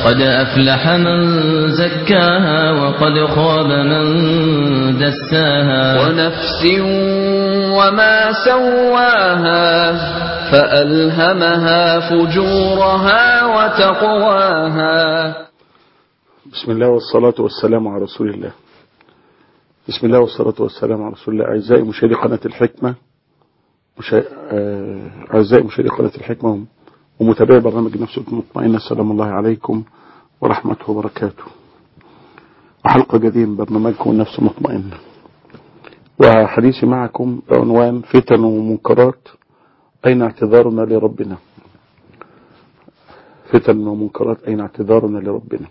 قد أفلح من زكاها وقد خاب من دساها ونفس وما سواها فألهمها فجورها وتقواها بسم الله والصلاة والسلام على رسول الله بسم الله والصلاة والسلام على رسول الله أعزائي مشاهدي قناة الحكمة مشا... آه، أعزائي مشاهدي قناة الحكمة ومتابعي برنامج نفس المطمئنة السلام الله عليكم ورحمته وبركاته وحلقة جديدة من برنامجكم النفس المطمئنة وحديثي معكم بعنوان فتن ومنكرات أين اعتذارنا لربنا فتن ومنكرات أين اعتذارنا لربنا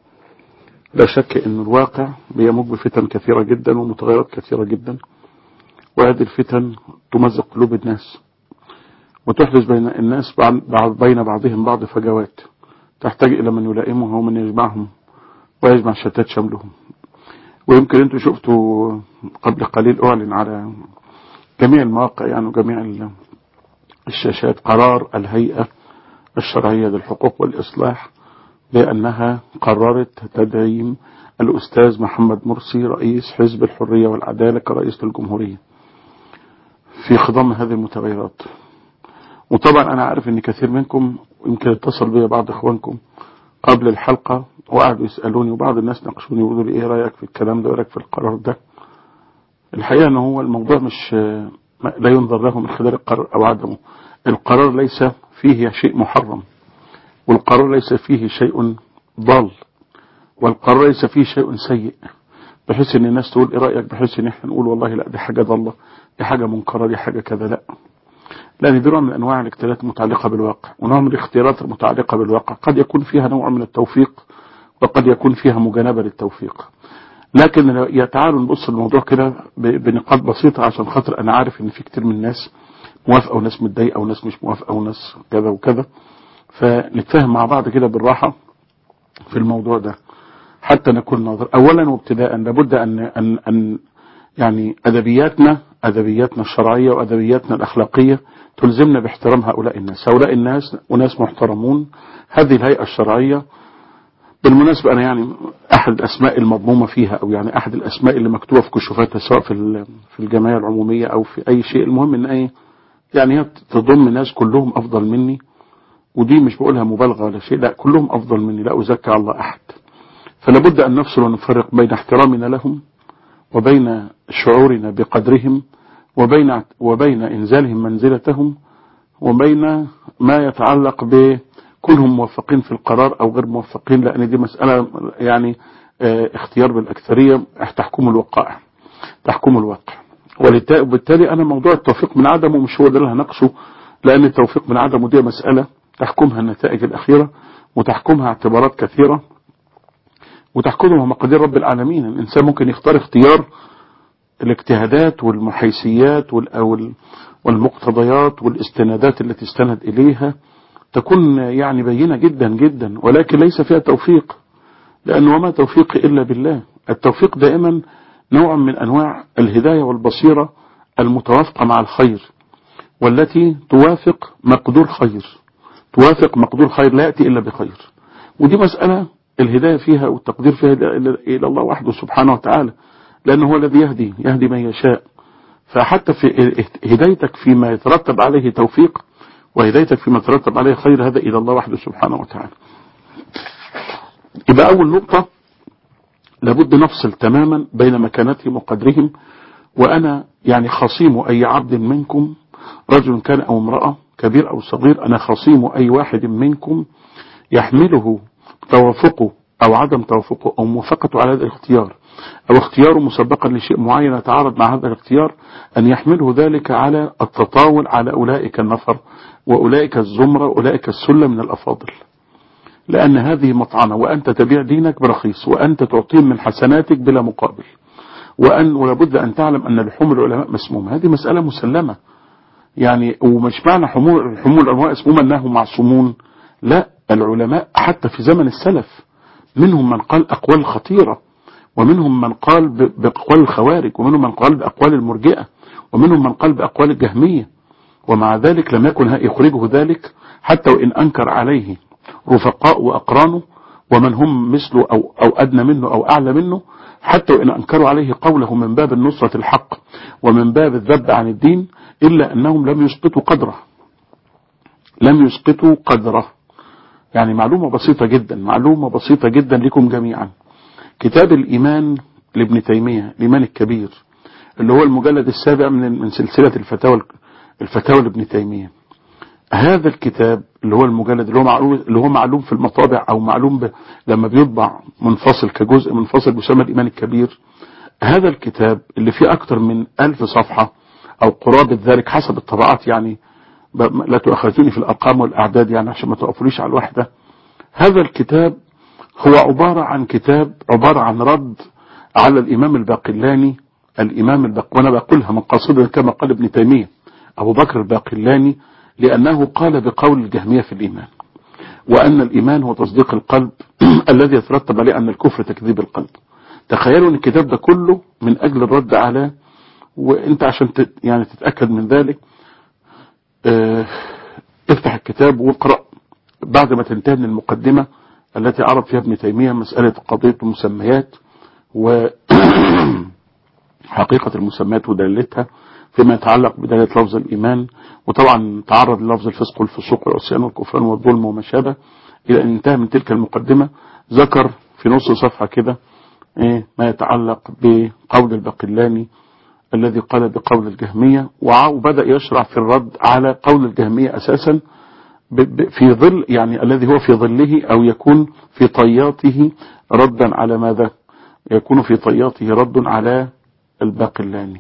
لا شك أن الواقع بيمج بفتن كثيرة جدا ومتغيرات كثيرة جدا وهذه الفتن تمزق قلوب الناس وتحدث بين الناس بعض بين بعضهم بعض فجوات تحتاج إلى من يلائمها ومن يجمعهم ويجمع شتات شملهم ويمكن انتم شفتوا قبل قليل أعلن على جميع المواقع يعني وجميع الشاشات قرار الهيئة الشرعية للحقوق والإصلاح بأنها قررت تدعيم الأستاذ محمد مرسي رئيس حزب الحرية والعدالة كرئيس للجمهورية في خضم هذه المتغيرات وطبعا أنا عارف أن كثير منكم يمكن اتصل بي بعض إخوانكم قبل الحلقة وقعدوا يسألوني وبعض الناس ناقشوني ويقولوا لي إيه رأيك في الكلام ده ورأيك في القرار ده الحقيقة أن هو الموضوع مش لا ينظر له من خلال القرار أو عدمه القرار ليس فيه شيء محرم والقرار ليس فيه شيء ضال والقرار ليس فيه شيء سيء بحيث ان الناس تقول ايه رايك بحيث ان احنا نقول والله لا دي حاجه ضاله دي حاجه منكره دي حاجه كذا لا لان دي نوع من انواع الاختيارات المتعلقه بالواقع ونوع من الاختيارات المتعلقه بالواقع قد يكون فيها نوع من التوفيق وقد يكون فيها مجانبه للتوفيق لكن تعالوا نبص الموضوع كده بنقاط بسيطه عشان خاطر انا عارف ان في كتير من الناس موافقه وناس متضايقه وناس مش موافقه وناس كذا وكذا فنتفاهم مع بعض كده بالراحة في الموضوع ده حتى نكون ناظر اولا وابتداء لابد ان ان ان يعني ادبياتنا ادبياتنا الشرعيه وادبياتنا الاخلاقيه تلزمنا باحترام هؤلاء الناس هؤلاء الناس وناس محترمون هذه الهيئه الشرعيه بالمناسبه انا يعني احد الاسماء المضمومه فيها او يعني احد الاسماء اللي مكتوبه في كشوفاتها سواء في في الجمعيه العموميه او في اي شيء المهم ان ايه يعني هي تضم ناس كلهم افضل مني ودي مش بقولها مبالغة ولا شيء لا كلهم أفضل مني لا أزكى الله أحد فلا بد أن نفصل ونفرق بين احترامنا لهم وبين شعورنا بقدرهم وبين وبين إنزالهم منزلتهم وبين ما يتعلق بكونهم موفقين في القرار أو غير موفقين لأن دي مسألة يعني اه اختيار بالأكثرية تحكم الوقائع تحكم الواقع وبالتالي أنا موضوع التوفيق من عدمه مش هو ده اللي هناقشه لأن التوفيق من عدمه دي مسألة تحكمها النتائج الأخيرة وتحكمها اعتبارات كثيرة وتحكمها مقادير رب العالمين الإنسان ممكن يختار اختيار الاجتهادات والمحيثيات والمقتضيات والاستنادات التي استند إليها تكون يعني بينة جدا جدا ولكن ليس فيها توفيق لأن وما توفيق إلا بالله التوفيق دائما نوع من أنواع الهداية والبصيرة المتوافقة مع الخير والتي توافق مقدور خير توافق مقدور خير لا يأتي إلا بخير ودي مسألة الهداية فيها والتقدير فيها إلى الله وحده سبحانه وتعالى لأنه هو الذي يهدي يهدي من يشاء فحتى في هدايتك فيما يترتب عليه توفيق وهدايتك فيما يترتب عليه خير هذا إلى الله وحده سبحانه وتعالى يبقى أول نقطة لابد نفصل تماما بين مكانتهم وقدرهم وأنا يعني خصيم أي عبد منكم رجل كان أو امرأة كبير أو صغير أنا خصيم أي واحد منكم يحمله توافقه أو عدم توافقه أو موافقته على هذا الاختيار أو اختياره مسبقا لشيء معين يتعارض مع هذا الاختيار أن يحمله ذلك على التطاول على أولئك النفر وأولئك الزمرة وأولئك السلة من الأفاضل لأن هذه مطعنة وأنت تبيع دينك برخيص وأنت تعطيهم من حسناتك بلا مقابل وأن ولابد أن تعلم أن لحوم العلماء مسمومة هذه مسألة مسلمة يعني ومش معنى حمول حمول العلماء اسمهم أنهم معصومون لا العلماء حتى في زمن السلف منهم من قال أقوال خطيرة ومنهم من قال بأقوال الخوارج ومنهم من قال بأقوال المرجئة ومنهم من قال بأقوال الجهمية ومع ذلك لم يكن يخرجه ذلك حتى وإن أنكر عليه رفقاء وأقرانه ومن هم مثله أو, أو أدنى منه أو أعلى منه حتى وإن أنكروا عليه قوله من باب النصرة الحق ومن باب الذب عن الدين إلا أنهم لم يسقطوا قدره لم يسقطوا قدره يعني معلومة بسيطة جدا معلومة بسيطة جدا لكم جميعا كتاب الإيمان لابن تيمية الإيمان الكبير اللي هو المجلد السابع من من سلسلة الفتاوى الفتاوى لابن تيمية هذا الكتاب اللي هو المجلد اللي هو معلوم اللي هو معلوم في المطابع او معلوم ب... لما بيطبع منفصل كجزء منفصل بيسمى الإيمان الكبير هذا الكتاب اللي فيه أكثر من ألف صفحة أو قرابة ذلك حسب الطبعات يعني لا تؤاخذوني في الأرقام والأعداد يعني عشان ما تقفليش على الواحدة هذا الكتاب هو عبارة عن كتاب عبارة عن رد على الإمام الباقلاني الإمام الباق وأنا بقولها من قصيدة كما قال ابن تيمية أبو بكر الباقلاني لأنه قال بقول الجهمية في الإيمان وأن الإيمان هو تصديق القلب الذي يترتب عليه أن الكفر تكذيب القلب تخيلوا أن الكتاب ده كله من أجل الرد على وانت عشان تت يعني تتأكد من ذلك اه افتح الكتاب واقرأ بعد ما تنتهي من المقدمة التي عرض فيها ابن تيمية مسألة قضية المسميات وحقيقة المسميات ودلتها فيما يتعلق بدلالة لفظ الإيمان وطبعا تعرض للفظ الفسق والفسوق والعصيان والكفران والظلم وما شابه إلى أن انتهى من تلك المقدمة ذكر في نص صفحة كده إيه ما يتعلق بقول البقلاني الذي قال بقول الجهمية وبدأ يشرع في الرد على قول الجهمية أساسا في ظل يعني الذي هو في ظله أو يكون في طياته ردا على ماذا يكون في طياته رد على الباقلاني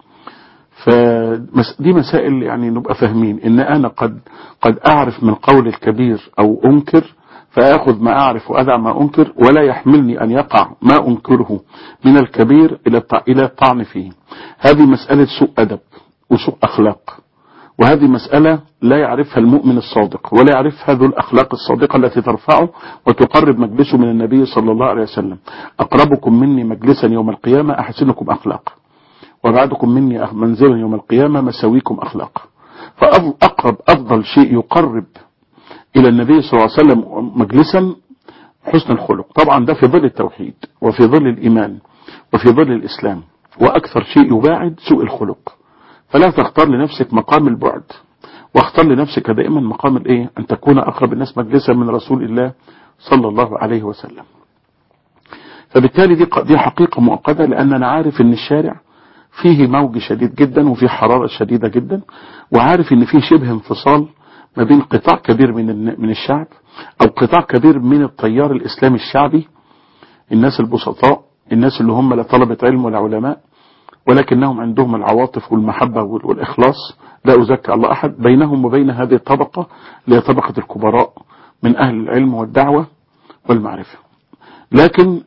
فدي مسائل يعني نبقى فاهمين ان انا قد قد اعرف من قول الكبير او انكر فاخذ ما اعرف وادع ما انكر ولا يحملني ان يقع ما انكره من الكبير الى الى الطعن فيه هذه مسألة سوء ادب وسوء اخلاق وهذه مسألة لا يعرفها المؤمن الصادق ولا يعرفها ذو الأخلاق الصادقة التي ترفعه وتقرب مجلسه من النبي صلى الله عليه وسلم أقربكم مني مجلسا يوم القيامة أحسنكم أخلاق وبعدكم مني منزلا يوم القيامة مساويكم أخلاق فأقرب أفضل شيء يقرب إلى النبي صلى الله عليه وسلم مجلسا حسن الخلق طبعا ده في ظل التوحيد وفي ظل الإيمان وفي ظل الإسلام وأكثر شيء يباعد سوء الخلق فلا تختار لنفسك مقام البعد واختار لنفسك دائما مقام الايه ان تكون اقرب الناس مجلسا من رسول الله صلى الله عليه وسلم فبالتالي دي دي حقيقة مؤقتة لان انا عارف ان الشارع فيه موج شديد جدا وفيه حرارة شديدة جدا وعارف ان فيه شبه انفصال ما بين قطاع كبير من من الشعب او قطاع كبير من التيار الاسلامي الشعبي الناس البسطاء الناس اللي هم لا طلبة علم ولا علماء ولكنهم عندهم العواطف والمحبة والإخلاص لا أزكى الله أحد بينهم وبين هذه الطبقة اللي هي طبقة الكبراء من أهل العلم والدعوة والمعرفة لكن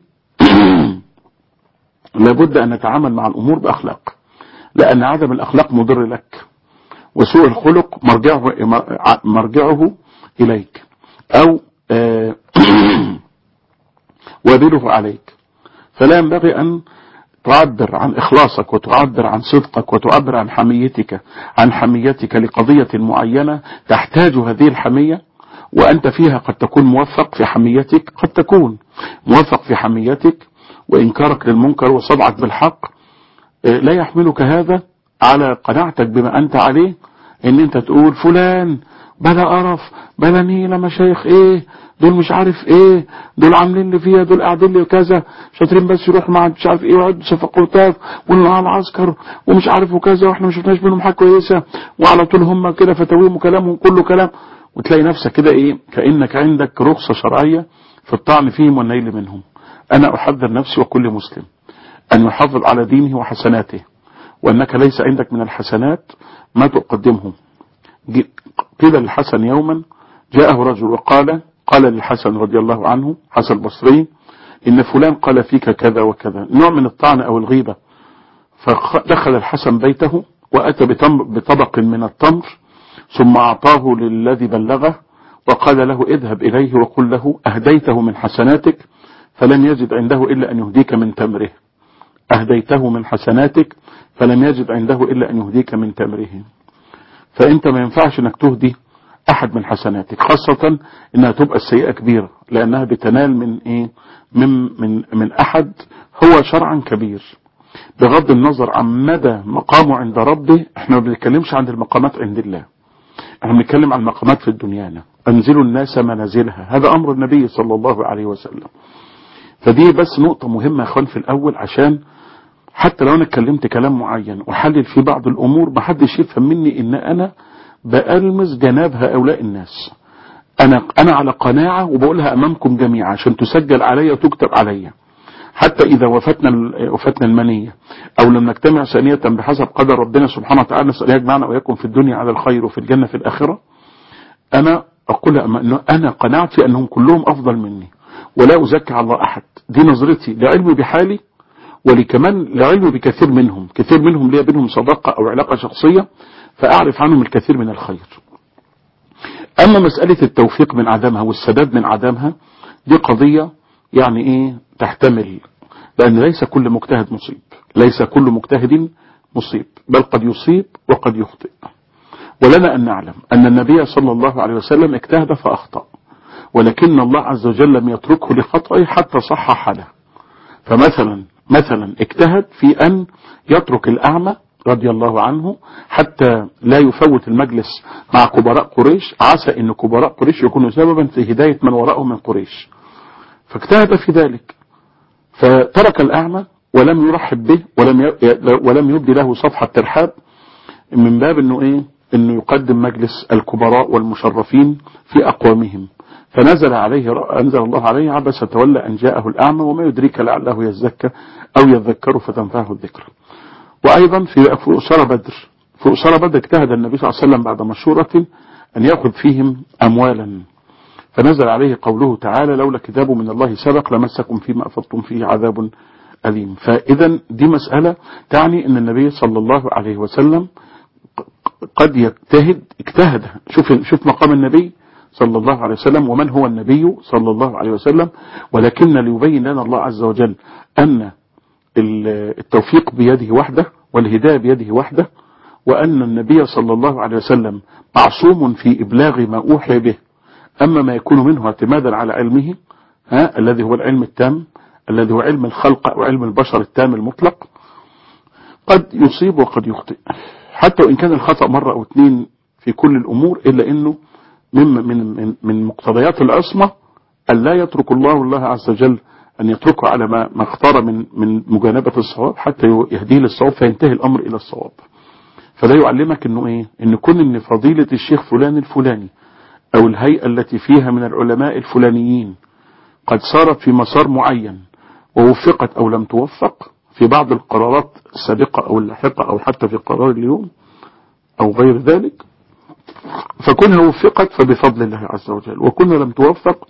لابد أن نتعامل مع الأمور بأخلاق لأن عدم الأخلاق مضر لك وسوء الخلق مرجعه, مرجعه إليك أو وابله عليك فلا ينبغي أن تعبر عن إخلاصك وتعبر عن صدقك وتعبر عن حميتك عن حميتك لقضية معينة تحتاج هذه الحمية وأنت فيها قد تكون موفق في حميتك قد تكون موفق في حميتك وإنكارك للمنكر وصدعك بالحق لا يحملك هذا على قناعتك بما أنت عليه ان انت تقول فلان بلا قرف بلا نيلة مشايخ ايه دول مش عارف ايه دول عاملين لي فيها دول قاعدين لي كذا شاطرين بس يروحوا مع مش عارف ايه ويقعدوا صفقوتات واللي العسكر ومش عارف وكذا واحنا ما شفناش منهم حاجه كويسه وعلى طول هم كده فتاويهم وكلامهم كله كلام وتلاقي نفسك كده ايه كانك عندك رخصه شرعيه في الطعن فيهم والنيل منهم انا احذر نفسي وكل مسلم ان يحافظ على دينه وحسناته وانك ليس عندك من الحسنات ما تقدمه قيل للحسن يوما جاءه رجل وقال قال للحسن رضي الله عنه حسن البصري إن فلان قال فيك كذا وكذا نوع من الطعن أو الغيبة فدخل الحسن بيته وأتى بطبق من التمر ثم أعطاه للذي بلغه وقال له اذهب إليه وقل له أهديته من حسناتك فلم يجد عنده إلا أن يهديك من تمره أهديته من حسناتك فلم يجد عنده إلا أن يهديك من تمره فأنت ما ينفعش أنك تهدي أحد من حسناتك خاصة إنها تبقى السيئة كبيرة لأنها بتنال من إيه من من من أحد هو شرعا كبير بغض النظر عن مدى مقامه عند ربه احنا ما بنتكلمش عن المقامات عند الله احنا بنتكلم عن المقامات في الدنيانا انزلوا الناس منازلها هذا امر النبي صلى الله عليه وسلم فدي بس نقطة مهمة يا اخوان في الاول عشان حتى لو انا اتكلمت كلام معين وحلل فيه بعض الامور ما حدش يفهم مني ان انا بألمس جناب هؤلاء الناس انا انا على قناعة وبقولها امامكم جميعا عشان تسجل عليا وتكتب عليا حتى إذا وفتنا وفتنا المنية أو لم نجتمع ثانية بحسب قدر ربنا سبحانه وتعالى نسأل يجمعنا ويكون في الدنيا على الخير وفي الجنة في الآخرة أنا أقول أنه أنا قنعت في أنهم كلهم أفضل مني ولا أزكي على الله أحد دي نظرتي لعلمي بحالي ولكمان لعلمي بكثير منهم كثير منهم ليا بينهم صداقة أو علاقة شخصية فأعرف عنهم الكثير من الخير أما مسألة التوفيق من عدمها والسداد من عدمها دي قضية يعني إيه تحتمل لأن ليس كل مجتهد مصيب ليس كل مجتهد مصيب بل قد يصيب وقد يخطئ ولنا أن نعلم أن النبي صلى الله عليه وسلم اجتهد فأخطأ ولكن الله عز وجل لم يتركه لخطئه حتى صحح له فمثلا مثلا اجتهد في أن يترك الأعمى رضي الله عنه حتى لا يفوت المجلس مع كبراء قريش عسى أن كبراء قريش يكونوا سببا في هداية من وراءه من قريش فاجتهد في ذلك فترك الأعمى ولم يرحب به ولم ولم يبدي له صفحة ترحاب من باب انه ايه انه يقدم مجلس الكبراء والمشرفين في اقوامهم فنزل عليه انزل الله عليه عبس تولى ان جاءه الاعمى وما يدريك لعله يزكى او يذكر فتنفعه الذكر وايضا في في اسره بدر في اسره بدر اجتهد النبي صلى الله عليه وسلم بعد مشورة ان ياخذ فيهم اموالا فنزل عليه قوله تعالى لولا كتاب من الله سبق لمسكم فيما أفضتم فيه عذاب أليم فإذا دي مسألة تعني أن النبي صلى الله عليه وسلم قد يجتهد اجتهد شوف شوف مقام النبي صلى الله عليه وسلم ومن هو النبي صلى الله عليه وسلم ولكن ليبين لنا الله عز وجل أن التوفيق بيده وحده والهداية بيده وحده وأن النبي صلى الله عليه وسلم معصوم في إبلاغ ما أوحي به أما ما يكون منه اعتمادا على علمه ها الذي هو العلم التام الذي هو علم الخلق أو علم البشر التام المطلق قد يصيب وقد يخطئ حتى وإن كان الخطأ مرة أو اثنين في كل الأمور إلا أنه من, من, من, من مقتضيات العصمة أن لا يترك الله الله عز وجل أن يتركه على ما, ما اختار من, من مجانبة الصواب حتى يهديه للصواب فينتهي الأمر إلى الصواب فده يعلمك أنه إيه أن كون أن فضيلة الشيخ فلان الفلاني أو الهيئة التي فيها من العلماء الفلانيين قد صارت في مسار معين ووفقت أو لم توفق في بعض القرارات السابقة أو اللاحقة أو حتى في قرار اليوم أو غير ذلك فكونها وفقت فبفضل الله عز وجل وكونها لم توفق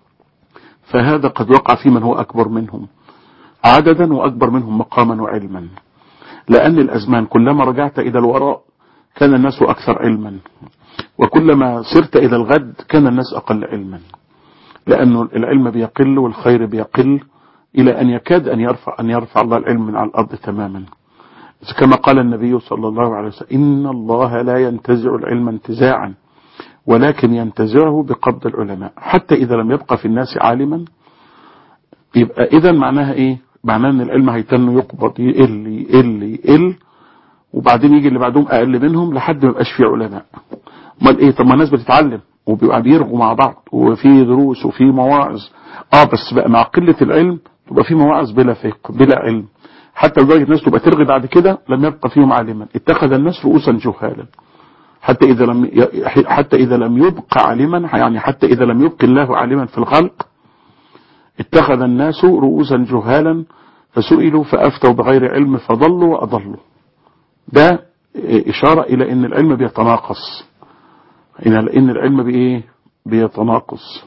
فهذا قد وقع في من هو أكبر منهم عددا وأكبر منهم مقاما وعلما لأن الأزمان كلما رجعت إلى الوراء كان الناس أكثر علما وكلما سرت إلى الغد كان الناس أقل علما لأنه العلم بيقل والخير بيقل إلى أن يكاد أن يرفع أن يرفع الله العلم من على الأرض تماما كما قال النبي صلى الله عليه وسلم إن الله لا ينتزع العلم انتزاعا ولكن ينتزعه بقبض العلماء حتى إذا لم يبقى في الناس عالما يبقى إذا معناها إيه معناها أن العلم هيتن يقبض يقل يقل يقل وبعدين يجي اللي بعدهم أقل منهم لحد ما يبقاش فيه علماء امال ايه طب ما الناس بتتعلم وبيبقى بيرغوا مع بعض وفي دروس وفي مواعظ اه بس بقى مع قلة العلم تبقى في مواعظ بلا فقه بلا علم حتى لدرجة الناس تبقى ترغي بعد كده لم يبقى فيهم عالما اتخذ الناس رؤوسا جهالا حتى إذا لم حتى إذا لم يبقى عالما يعني حتى إذا لم يبقى الله عالما في الخلق اتخذ الناس رؤوسا جهالا فسئلوا فأفتوا بغير علم فضلوا وأضلوا ده إشارة إلى أن العلم بيتناقص إن العلم بإيه بيتناقص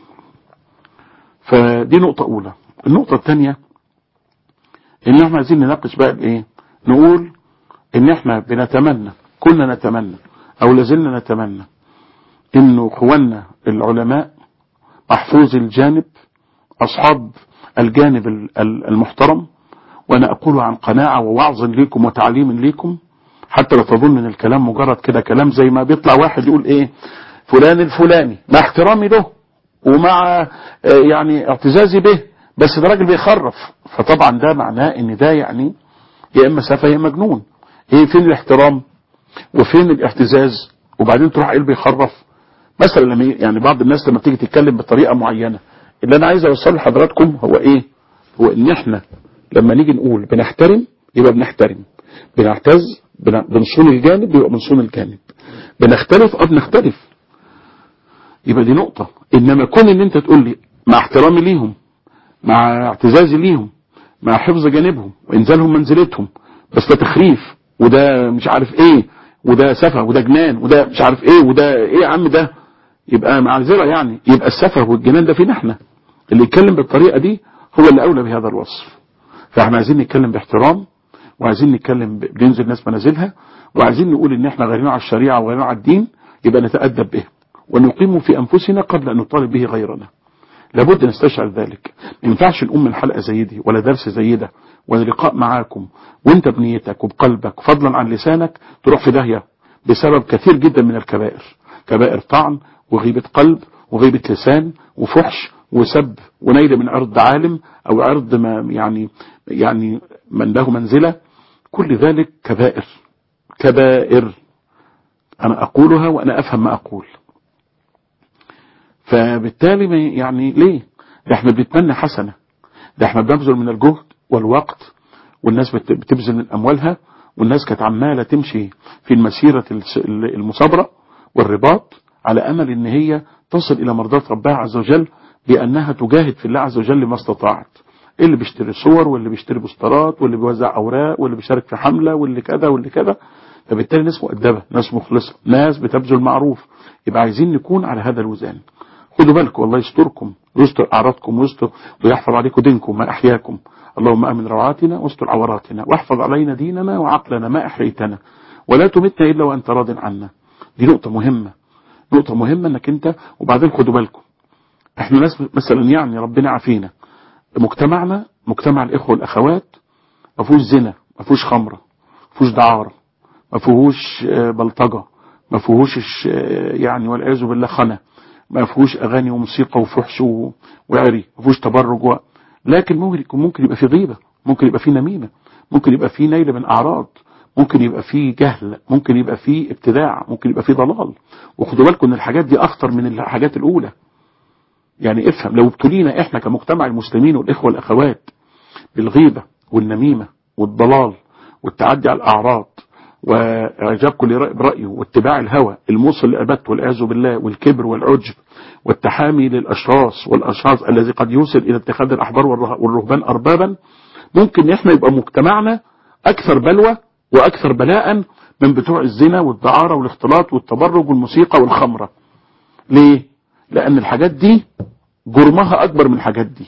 فدي نقطة أولى النقطة الثانية إن احنا عايزين نناقش بقى الإيه نقول إن احنا بنتمنى كنا نتمنى أو لازلنا نتمنى إنه إخواننا العلماء محفوظ الجانب أصحاب الجانب المحترم وأنا أقول عن قناعة ووعظ ليكم وتعليم ليكم حتى لا تظن ان الكلام مجرد كده كلام زي ما بيطلع واحد يقول ايه فلان الفلاني مع احترامي له ومع آه، يعني اعتزازي به بس ده راجل بيخرف فطبعا ده معناه ان ده يعني يا اما سفه يا اما مجنون ايه فين الاحترام وفين الاعتزاز وبعدين تروح قلبي يخرف مثلا لما ي- يعني بعض الناس لما تيجي تتكلم بطريقه معينه اللي انا عايز اوصله لحضراتكم هو ايه هو ان احنا لما نيجي نقول بنحترم يبقى بنحترم بنعتز بن- بنصون الجانب يبقى بنصون الجانب بنختلف اه بنختلف يبقى دي نقطة انما كون ان انت تقول لي مع احترامي ليهم مع اعتزازي ليهم مع حفظ جانبهم وانزالهم منزلتهم بس ده تخريف وده مش عارف ايه وده سفه وده جنان وده مش عارف ايه وده ايه يا عم ده يبقى معذرة يعني يبقى السفه والجنان ده فينا احنا اللي يتكلم بالطريقة دي هو اللي اولى بهذا الوصف فاحنا عايزين نتكلم باحترام وعايزين نتكلم ب- بننزل ناس منازلها وعايزين نقول ان احنا غيرنا على الشريعة وغيرنا على الدين يبقى نتأدب به ونقيم في انفسنا قبل ان نطالب به غيرنا لابد نستشعر ذلك ما ينفعش نقوم من حلقة زي دي ولا درس زي ده ولا لقاء معاكم وانت بنيتك وبقلبك فضلا عن لسانك تروح في داهية بسبب كثير جدا من الكبائر كبائر طعن وغيبة قلب وغيبة لسان وفحش وسب ونيل من عرض عالم او عرض ما يعني يعني من له منزلة كل ذلك كبائر كبائر انا اقولها وانا افهم ما اقول فبالتالي ما- يعني ليه ده احنا بنتمنى حسنة ده احنا بنبذل من الجهد والوقت والناس بت- بتبذل من اموالها والناس كانت عمالة تمشي في المسيرة الس- المصابرة والرباط على امل ان هي تصل الى مرضاة ربها عز وجل بانها تجاهد في الله عز وجل ما استطاعت اللي بيشتري صور واللي بيشتري بوسترات واللي بيوزع اوراق واللي بيشارك في حملة واللي كذا واللي كذا فبالتالي ناس مؤدبة ناس مخلصة ناس بتبذل معروف يبقى عايزين نكون على هذا الوزان خدوا بالكم الله يستركم ويستر أعراضكم ويستر ويحفظ عليكم دينكم ما أحياكم اللهم أمن روعاتنا واستر عوراتنا واحفظ علينا ديننا وعقلنا ما أحييتنا ولا تمتنا إلا وأنت راض عنا دي نقطة مهمة نقطة مهمة انك انت وبعدين خدوا بالكم احنا ناس مثلا يعني ربنا عافينا مجتمعنا مجتمع الاخوة والاخوات ما فيهوش زنا ما فيهوش خمرة ما فيهوش دعارة ما فيهوش آه، بلطجة ما فيهوش آه، يعني والعياذ بالله خنا ما فيهوش اغاني وموسيقى وفحش و- وعري ما فيهوش تبرج و... لكن ممكن يكون ممكن يبقى في غيبة ممكن يبقى في نميمة ممكن يبقى في نيل من اعراض ممكن يبقى في جهل ممكن يبقى في ابتداع ممكن يبقى في ضلال وخدوا بالكم ان الحاجات دي اخطر من الحاجات الاولى يعني افهم لو ابتلينا احنا كمجتمع المسلمين والاخوه والاخوات بالغيبه والنميمه والضلال والتعدي على الاعراض واعجاب كل رأي برايه واتباع الهوى الموصل لابدته والعياذ بالله والكبر والعجب والتحامي للاشراس والاشخاص الذي قد يوصل الى اتخاذ الاحبار والره- والرهبان اربابا ممكن احنا يبقى مجتمعنا اكثر بلوى واكثر بلاء من بتوع الزنا والدعاره والاختلاط والتبرج والموسيقى والخمره ليه لان الحاجات دي جرمها اكبر من الحاجات دي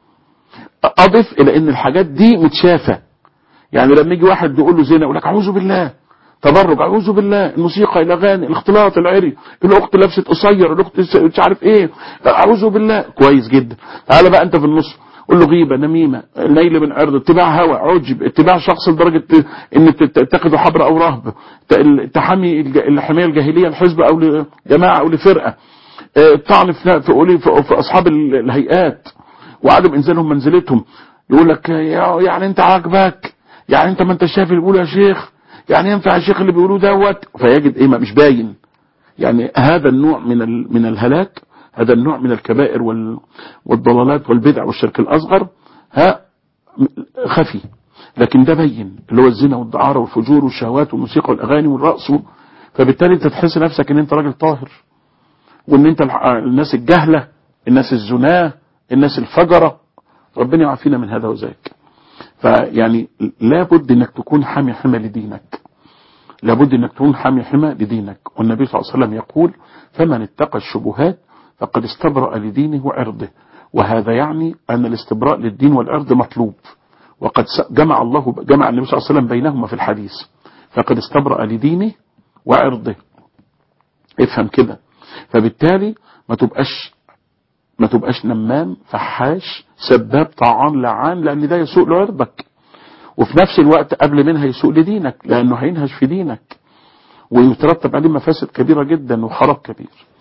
اضف الى ان الحاجات دي متشافه يعني لما يجي واحد يقول له زنا يقول لك اعوذ بالله تبرج اعوذ بالله الموسيقى الاغاني الاختلاط العري الاخت لبست قصير الاخت س- مش عارف ايه اعوذ بالله كويس جدا تعالى بقى انت في النص قول له غيبه نميمه نيل من عرض اتباع هوى عجب اتباع شخص لدرجه ت- ان ت- تتخذه حبر او رهب ت- التحمي الج- الحمايه الجاهليه لحزب او لجماعه او لفرقه آه، الطعن في في أولي- في في اصحاب ال- الهيئات وعدم انزالهم منزلتهم يقول لك يا- يعني انت عاجبك يعني انت ما انت شايف اللي بيقوله يا شيخ يعني ينفع الشيخ اللي بيقولوه دوت فيجد ايه ما مش باين يعني هذا النوع من ال- من الهلاك هذا النوع من الكبائر وال- والضلالات والبدع والشرك الاصغر ها م- خفي لكن ده بين اللي هو الزنا والدعاره والفجور والشهوات والموسيقى والاغاني والرقص و- فبالتالي انت تحس نفسك ان انت راجل طاهر وان انت الح- الناس الجهله الناس الزناه الناس الفجره ربنا يعافينا من هذا وذاك فيعني لابد انك تكون حامي حمى لدينك لابد انك تكون حامي حمى لدينك والنبي صلى الله عليه وسلم يقول فمن اتقى الشبهات فقد استبرأ لدينه وعرضه وهذا يعني ان الاستبراء للدين والعرض مطلوب وقد س- جمع الله جمع النبي صلى الله عليه وسلم بينهما في الحديث فقد استبرأ لدينه وعرضه افهم كده فبالتالي ما تبقاش ما تبقاش نمام فحاش سباب طعان لعان لان ده يسوء لعرضك وفي نفس الوقت قبل منها يسوء لدينك لانه هينهش في دينك ويترتب عليه مفاسد كبيره جدا وخراب كبير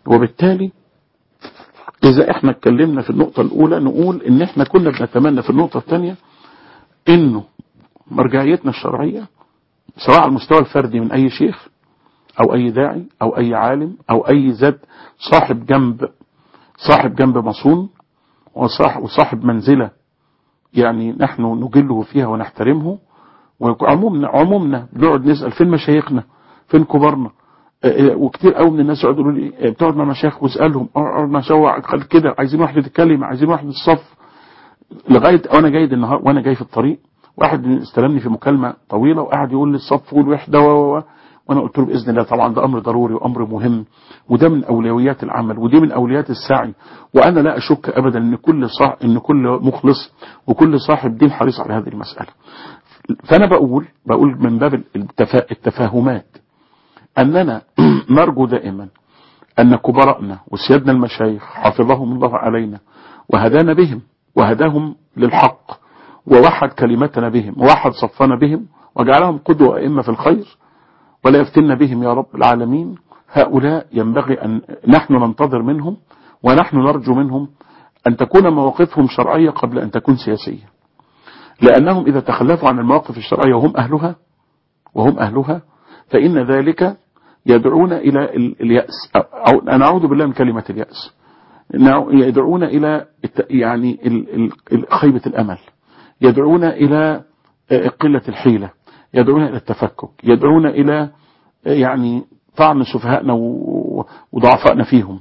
وبالتالي إذا احنا اتكلمنا في النقطة الأولى نقول إن احنا كنا بنتمنى في النقطة الثانية إنه مرجعيتنا الشرعية سواء على المستوى الفردي من أي شيخ أو أي داعي أو أي عالم أو أي ذات صاحب جنب صاحب جنب مصون وصاحب, وصاحب منزلة يعني نحن نجله فيها ونحترمه وعمومنا عمومنا بنقعد نسأل فين مشايخنا فين كبارنا وكتير قوي من الناس يقعدوا يقولوا لي بتقعد مع مشايخ واسالهم اقعد مع شوع كده عايزين واحد يتكلم عايزين واحد الصف لغايه وانا جاي النهار وانا جاي في الطريق واحد استلمني في مكالمه طويله وقعد يقول لي الصف والوحده و وانا قلت له باذن الله طبعا ده امر ضروري وامر مهم وده من اولويات العمل ودي من اولويات السعي وانا لا اشك ابدا ان كل صاح ان كل مخلص وكل صاحب دين حريص على هذه المساله فانا بقول بقول من باب التفا... التفاهمات أننا نرجو دائما أن كبراءنا وسيادنا المشايخ حفظهم الله علينا وهدانا بهم وهداهم للحق ووحد كلمتنا بهم ووحد صفنا بهم وجعلهم قدوة أئمة في الخير ولا يفتن بهم يا رب العالمين هؤلاء ينبغي أن نحن ننتظر منهم ونحن نرجو منهم أن تكون مواقفهم شرعية قبل أن تكون سياسية لأنهم إذا تخلفوا عن المواقف الشرعية وهم أهلها وهم أهلها فإن ذلك يدعون إلى اليأس أو أنا أعوذ بالله من كلمة اليأس يدعون إلى يعني خيبة الأمل يدعون إلى قلة الحيلة يدعون إلى التفكك يدعون إلى يعني طعن سفهائنا وضعفائنا فيهم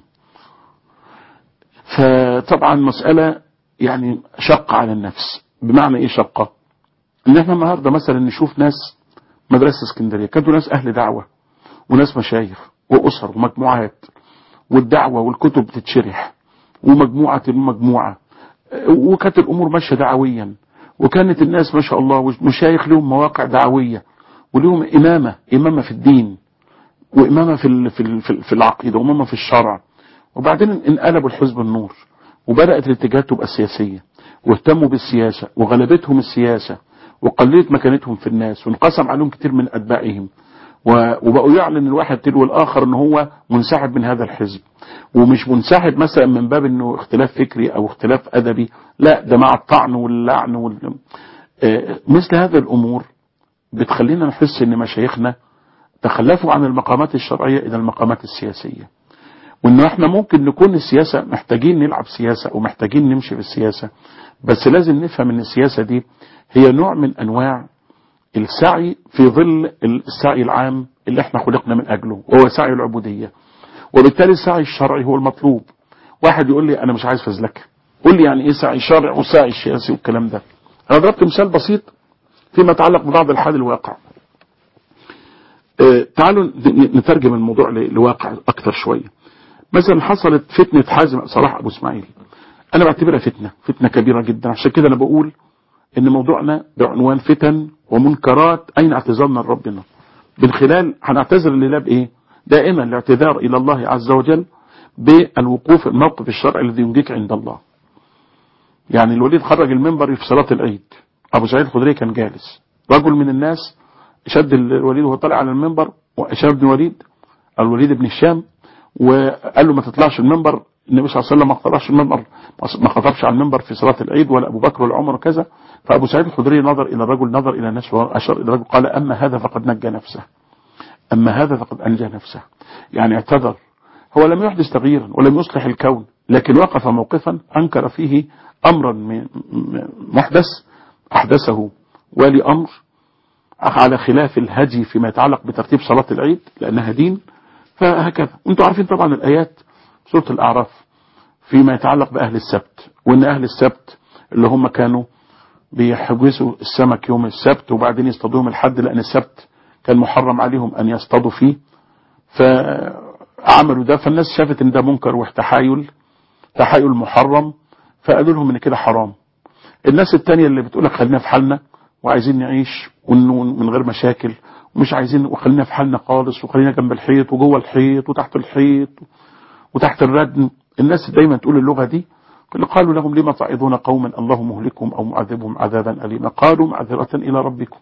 فطبعا مسألة يعني شق على النفس بمعنى ايه شقة ان احنا النهاردة مثلا نشوف ناس مدرسة اسكندرية كانوا ناس اهل دعوة وناس مشايخ واسر ومجموعات والدعوة والكتب بتتشرح ومجموعة مجموعة وكانت الامور ماشية دعويا وكانت الناس ما شاء الله مشايخ لهم مواقع دعوية ولهم امامة امامة في الدين وامامة في في في العقيدة وامامة في الشرع وبعدين انقلبوا الحزب النور وبدأت الاتجاهات تبقى سياسية واهتموا بالسياسة وغلبتهم السياسة وقللت مكانتهم في الناس وانقسم عليهم كتير من أتباعهم وبقوا يعلن الواحد تلو الآخر ان هو منسحب من هذا الحزب ومش منسحب مثلا من باب انه اختلاف فكري او اختلاف ادبي لا ده مع الطعن واللعن وال... مثل هذه الامور بتخلينا نحس ان مشايخنا تخلفوا عن المقامات الشرعية الى المقامات السياسية وانه احنا ممكن نكون السياسة محتاجين نلعب سياسة او محتاجين نمشي في السياسة بس لازم نفهم ان السياسة دي هي نوع من انواع السعي في ظل السعي العام اللي احنا خلقنا من اجله وهو سعي العبودية وبالتالي السعي الشرعي هو المطلوب واحد يقول لي انا مش عايز فزلكه قول لي يعني ايه سعي شرعي وسعي سياسي والكلام ده انا ضربت مثال بسيط فيما يتعلق ببعض الحال الواقع اه تعالوا نترجم الموضوع لواقع اكثر شويه مثلا حصلت فتنة حازم صلاح أبو إسماعيل أنا بعتبرها فتنة فتنة كبيرة جدا عشان كده أنا بقول إن موضوعنا بعنوان فتن ومنكرات أين اعتذارنا لربنا من خلال هنعتذر لله بإيه دائما الاعتذار إلى الله عز وجل بالوقوف الموقف الشرعي الذي ينجيك عند الله يعني الوليد خرج المنبر في صلاة العيد أبو سعيد الخدري كان جالس رجل من الناس شد الوليد وهو طالع على المنبر شاب بن وليد الوليد بن الشام وقال له ما تطلعش المنبر النبي صلى الله عليه وسلم ما طلعش المنبر ما خطبش على المنبر في صلاة العيد ولا أبو بكر ولا عمر وكذا فأبو سعيد الخدري نظر إلى الرجل نظر إلى الناس وأشار إلى الرجل قال أما هذا فقد نجى نفسه أما هذا فقد أنجى نفسه يعني اعتذر هو لم يحدث تغييرا ولم يصلح الكون لكن وقف موقفا أنكر فيه أمرا محدث أحدثه ولي أمر على خلاف الهدي فيما يتعلق بترتيب صلاة العيد لأنها دين فهكذا وانتم عارفين طبعا الآيات سورة الأعراف فيما يتعلق بأهل السبت وأن أهل السبت اللي هم كانوا بيحجزوا السمك يوم السبت وبعدين يصطادوهم الحد لأن السبت كان محرم عليهم أن يصطادوا فيه فعملوا ده فالناس شافت ان ده منكر وتحايل تحايل محرم فقالوا لهم ان كده حرام الناس التانية اللي بتقولك خلينا في حالنا وعايزين نعيش من غير مشاكل ومش عايزين وخلينا في حالنا خالص وخلينا جنب الحيط وجوه الحيط وتحت الحيط وتحت الردم الناس دايما تقول اللغة دي قالوا لهم لما تعظون قوما الله مهلكهم أو معذبهم عذابا أليما قالوا معذرة إلى ربكم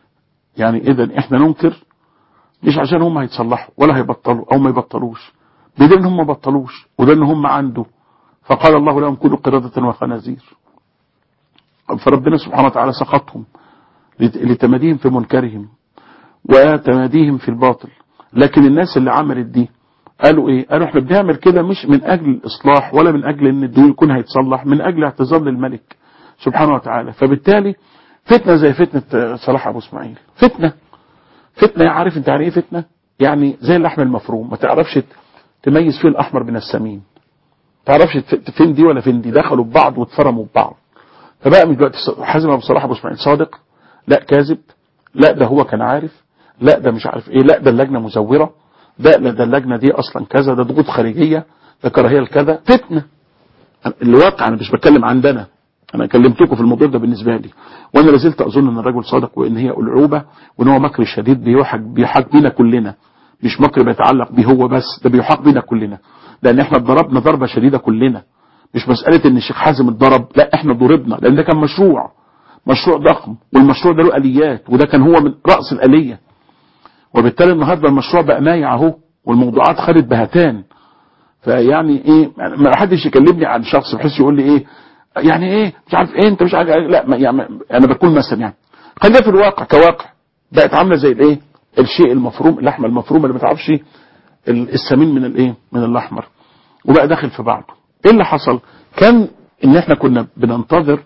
يعني إذا إحنا ننكر مش عشان هم هيتصلحوا ولا هيبطلوا أو ما يبطلوش بدل ان هم ما بطلوش وده ان هم عنده فقال الله لهم كونوا قردة وخنازير فربنا سبحانه وتعالى سقطهم لت- لتماديهم في منكرهم وتماديهم في الباطل لكن الناس اللي عملت دي قالوا ايه قالوا احنا بنعمل كده مش من اجل الاصلاح ولا من اجل ان الدين يكون هيتصلح من اجل اعتذار للملك سبحانه وتعالى فبالتالي فتنه زي فتنه آه، صلاح ابو اسماعيل فتنه فتنه عارف انت يعني ايه فتنه يعني زي اللحم المفروم ما تعرفش ت- تميز فيه الاحمر من السمين تعرفش تف- فين دي ولا فين دي دخلوا ببعض واتفرموا ببعض فبقى مش دلوقتي ص- حازم ابو صلاح ابو اسماعيل صادق لا كاذب لا ده هو كان عارف لا ده مش عارف ايه لا ده اللجنه مزوره ده لا ده اللجنه دي اصلا كذا ده ضغوط خارجيه ده كراهيه لكذا فتنه الواقع انا مش بتكلم عندنا انا كلمتكم في الموضوع ده بالنسبه لي وانا لازلت اظن ان الرجل صادق وان هي العوبه وان هو مكر شديد بيحاك بيحاك بينا كلنا مش مكر بيتعلق بيه هو بس ده بيحاك بينا كلنا لان احنا اتضربنا ضربه شديده كلنا مش مساله ان الشيخ حازم اتضرب لا احنا ضربنا لان ده كان مشروع مشروع ضخم والمشروع ده له اليات وده كان هو من راس الاليه وبالتالي النهارده المشروع بقى مايع اهو والموضوعات خدت بهتان فيعني ايه يعني ما حدش يكلمني عن شخص بحيث يقول لي ايه يعني ايه مش عارف ايه انت مش عارف إيه لا ما يعني انا بكون مثلا يعني خلينا في الواقع كواقع بقت عامله زي الايه الشيء المفروم اللحمه المفرومه اللي ما تعرفش ال- السمين من الايه من الاحمر وبقى داخل في بعضه ايه اللي حصل كان ان احنا كنا بننتظر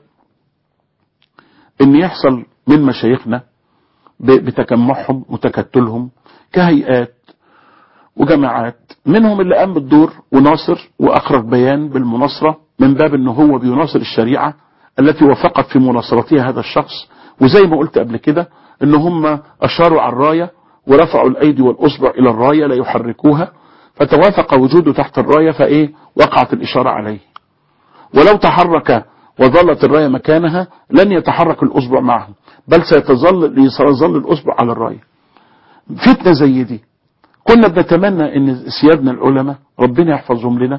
ان يحصل من مشايخنا ب- بتجمعهم وتكتلهم كهيئات وجماعات منهم اللي قام بالدور وناصر واخرج بيان بالمناصره من باب ان هو بيناصر الشريعه التي وافقت في مناصرتها هذا الشخص وزي ما قلت قبل كده ان هم اشاروا على الرايه ورفعوا الايدي والاصبع الى الرايه لا يحركوها فتوافق وجوده تحت الرايه فايه وقعت الاشاره عليه ولو تحرك وظلت الرايه مكانها لن يتحرك الاصبع معه بل سيتظل سيظل الاصبع على الرايه فتنه زي دي كنا بنتمنى ان سيادنا العلماء ربنا يحفظهم لنا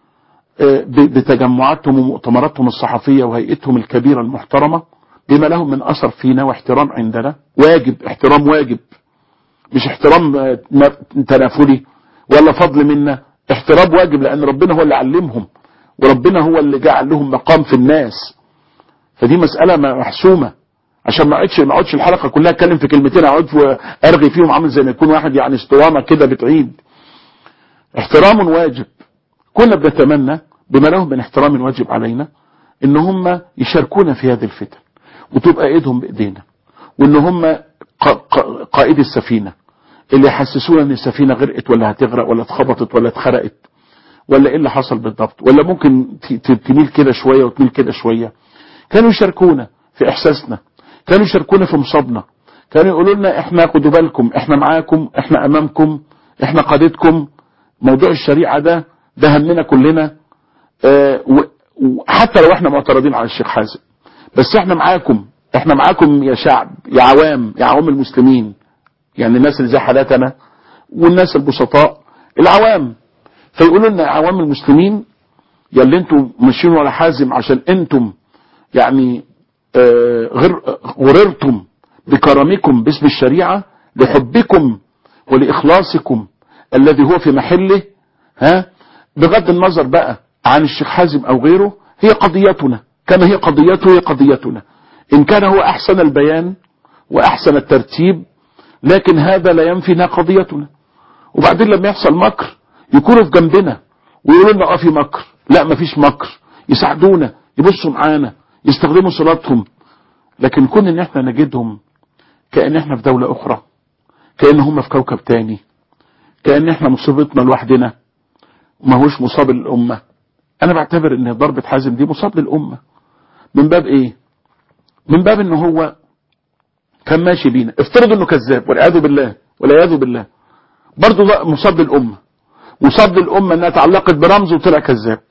آه، ب- بتجمعاتهم ومؤتمراتهم الصحفيه وهيئتهم الكبيره المحترمه بما لهم من اثر فينا واحترام عندنا واجب احترام واجب مش احترام آه، م- تنافلي ولا فضل منا احترام واجب لان ربنا هو اللي علمهم وربنا هو اللي جعل لهم مقام في الناس فدي مساله م- محسومه عشان ما اقعدش ما اقعدش الحلقه كلها اتكلم في كلمتين اقعد في- ارغي فيهم عامل زي ما يكون واحد يعني اسطوانه كده بتعيد احترام واجب كنا بنتمنى بما لهم من احترام واجب علينا ان هم يشاركونا في هذه الفتن وتبقى ايدهم بايدينا وان هم ق- ق- قائد السفينه اللي يحسسونا ان السفينه غرقت ولا هتغرق ولا اتخبطت ولا اتخرقت ولا ايه اللي حصل بالضبط ولا ممكن ت- ت- تميل كده شويه وتميل كده شويه كانوا يشاركونا في احساسنا كانوا يشاركونا في مصابنا كانوا يقولوا لنا احنا خدوا بالكم احنا معاكم احنا امامكم احنا قادتكم موضوع الشريعه ده ده همنا كلنا اه و- وحتى لو احنا معترضين على الشيخ حازم بس احنا معاكم احنا معاكم يا شعب يا عوام يا عوام المسلمين يعني الناس اللي زي حالاتنا والناس البسطاء العوام فيقولوا لنا يا عوام المسلمين يا اللي انتم ماشيين ورا حازم عشان انتم يعني آه، غر غررتم بكرمكم باسم الشريعة لحبكم ولإخلاصكم الذي هو في محله ها بغض النظر بقى عن الشيخ حازم أو غيره هي قضيتنا كما هي قضيته هي قضيتنا إن كان هو أحسن البيان وأحسن الترتيب لكن هذا لا ينفي انها قضيتنا وبعدين لما يحصل مكر يكونوا في جنبنا ويقولوا لنا اه في مكر لا مفيش مكر يساعدونا يبصوا معانا يستخدموا صلاتهم لكن كون ان احنا نجدهم كأن احنا في دولة اخرى كأن هم في كوكب تاني كأن احنا مصيبتنا لوحدنا ما هوش مصاب للأمة انا بعتبر ان ضربة حازم دي مصاب للأمة من باب ايه من باب ان هو كان ماشي بينا افترض انه كذاب والعياذ بالله والعياذ بالله برضه ده مصاب للأمة مصاب للأمة انها تعلقت برمز وطلع كذاب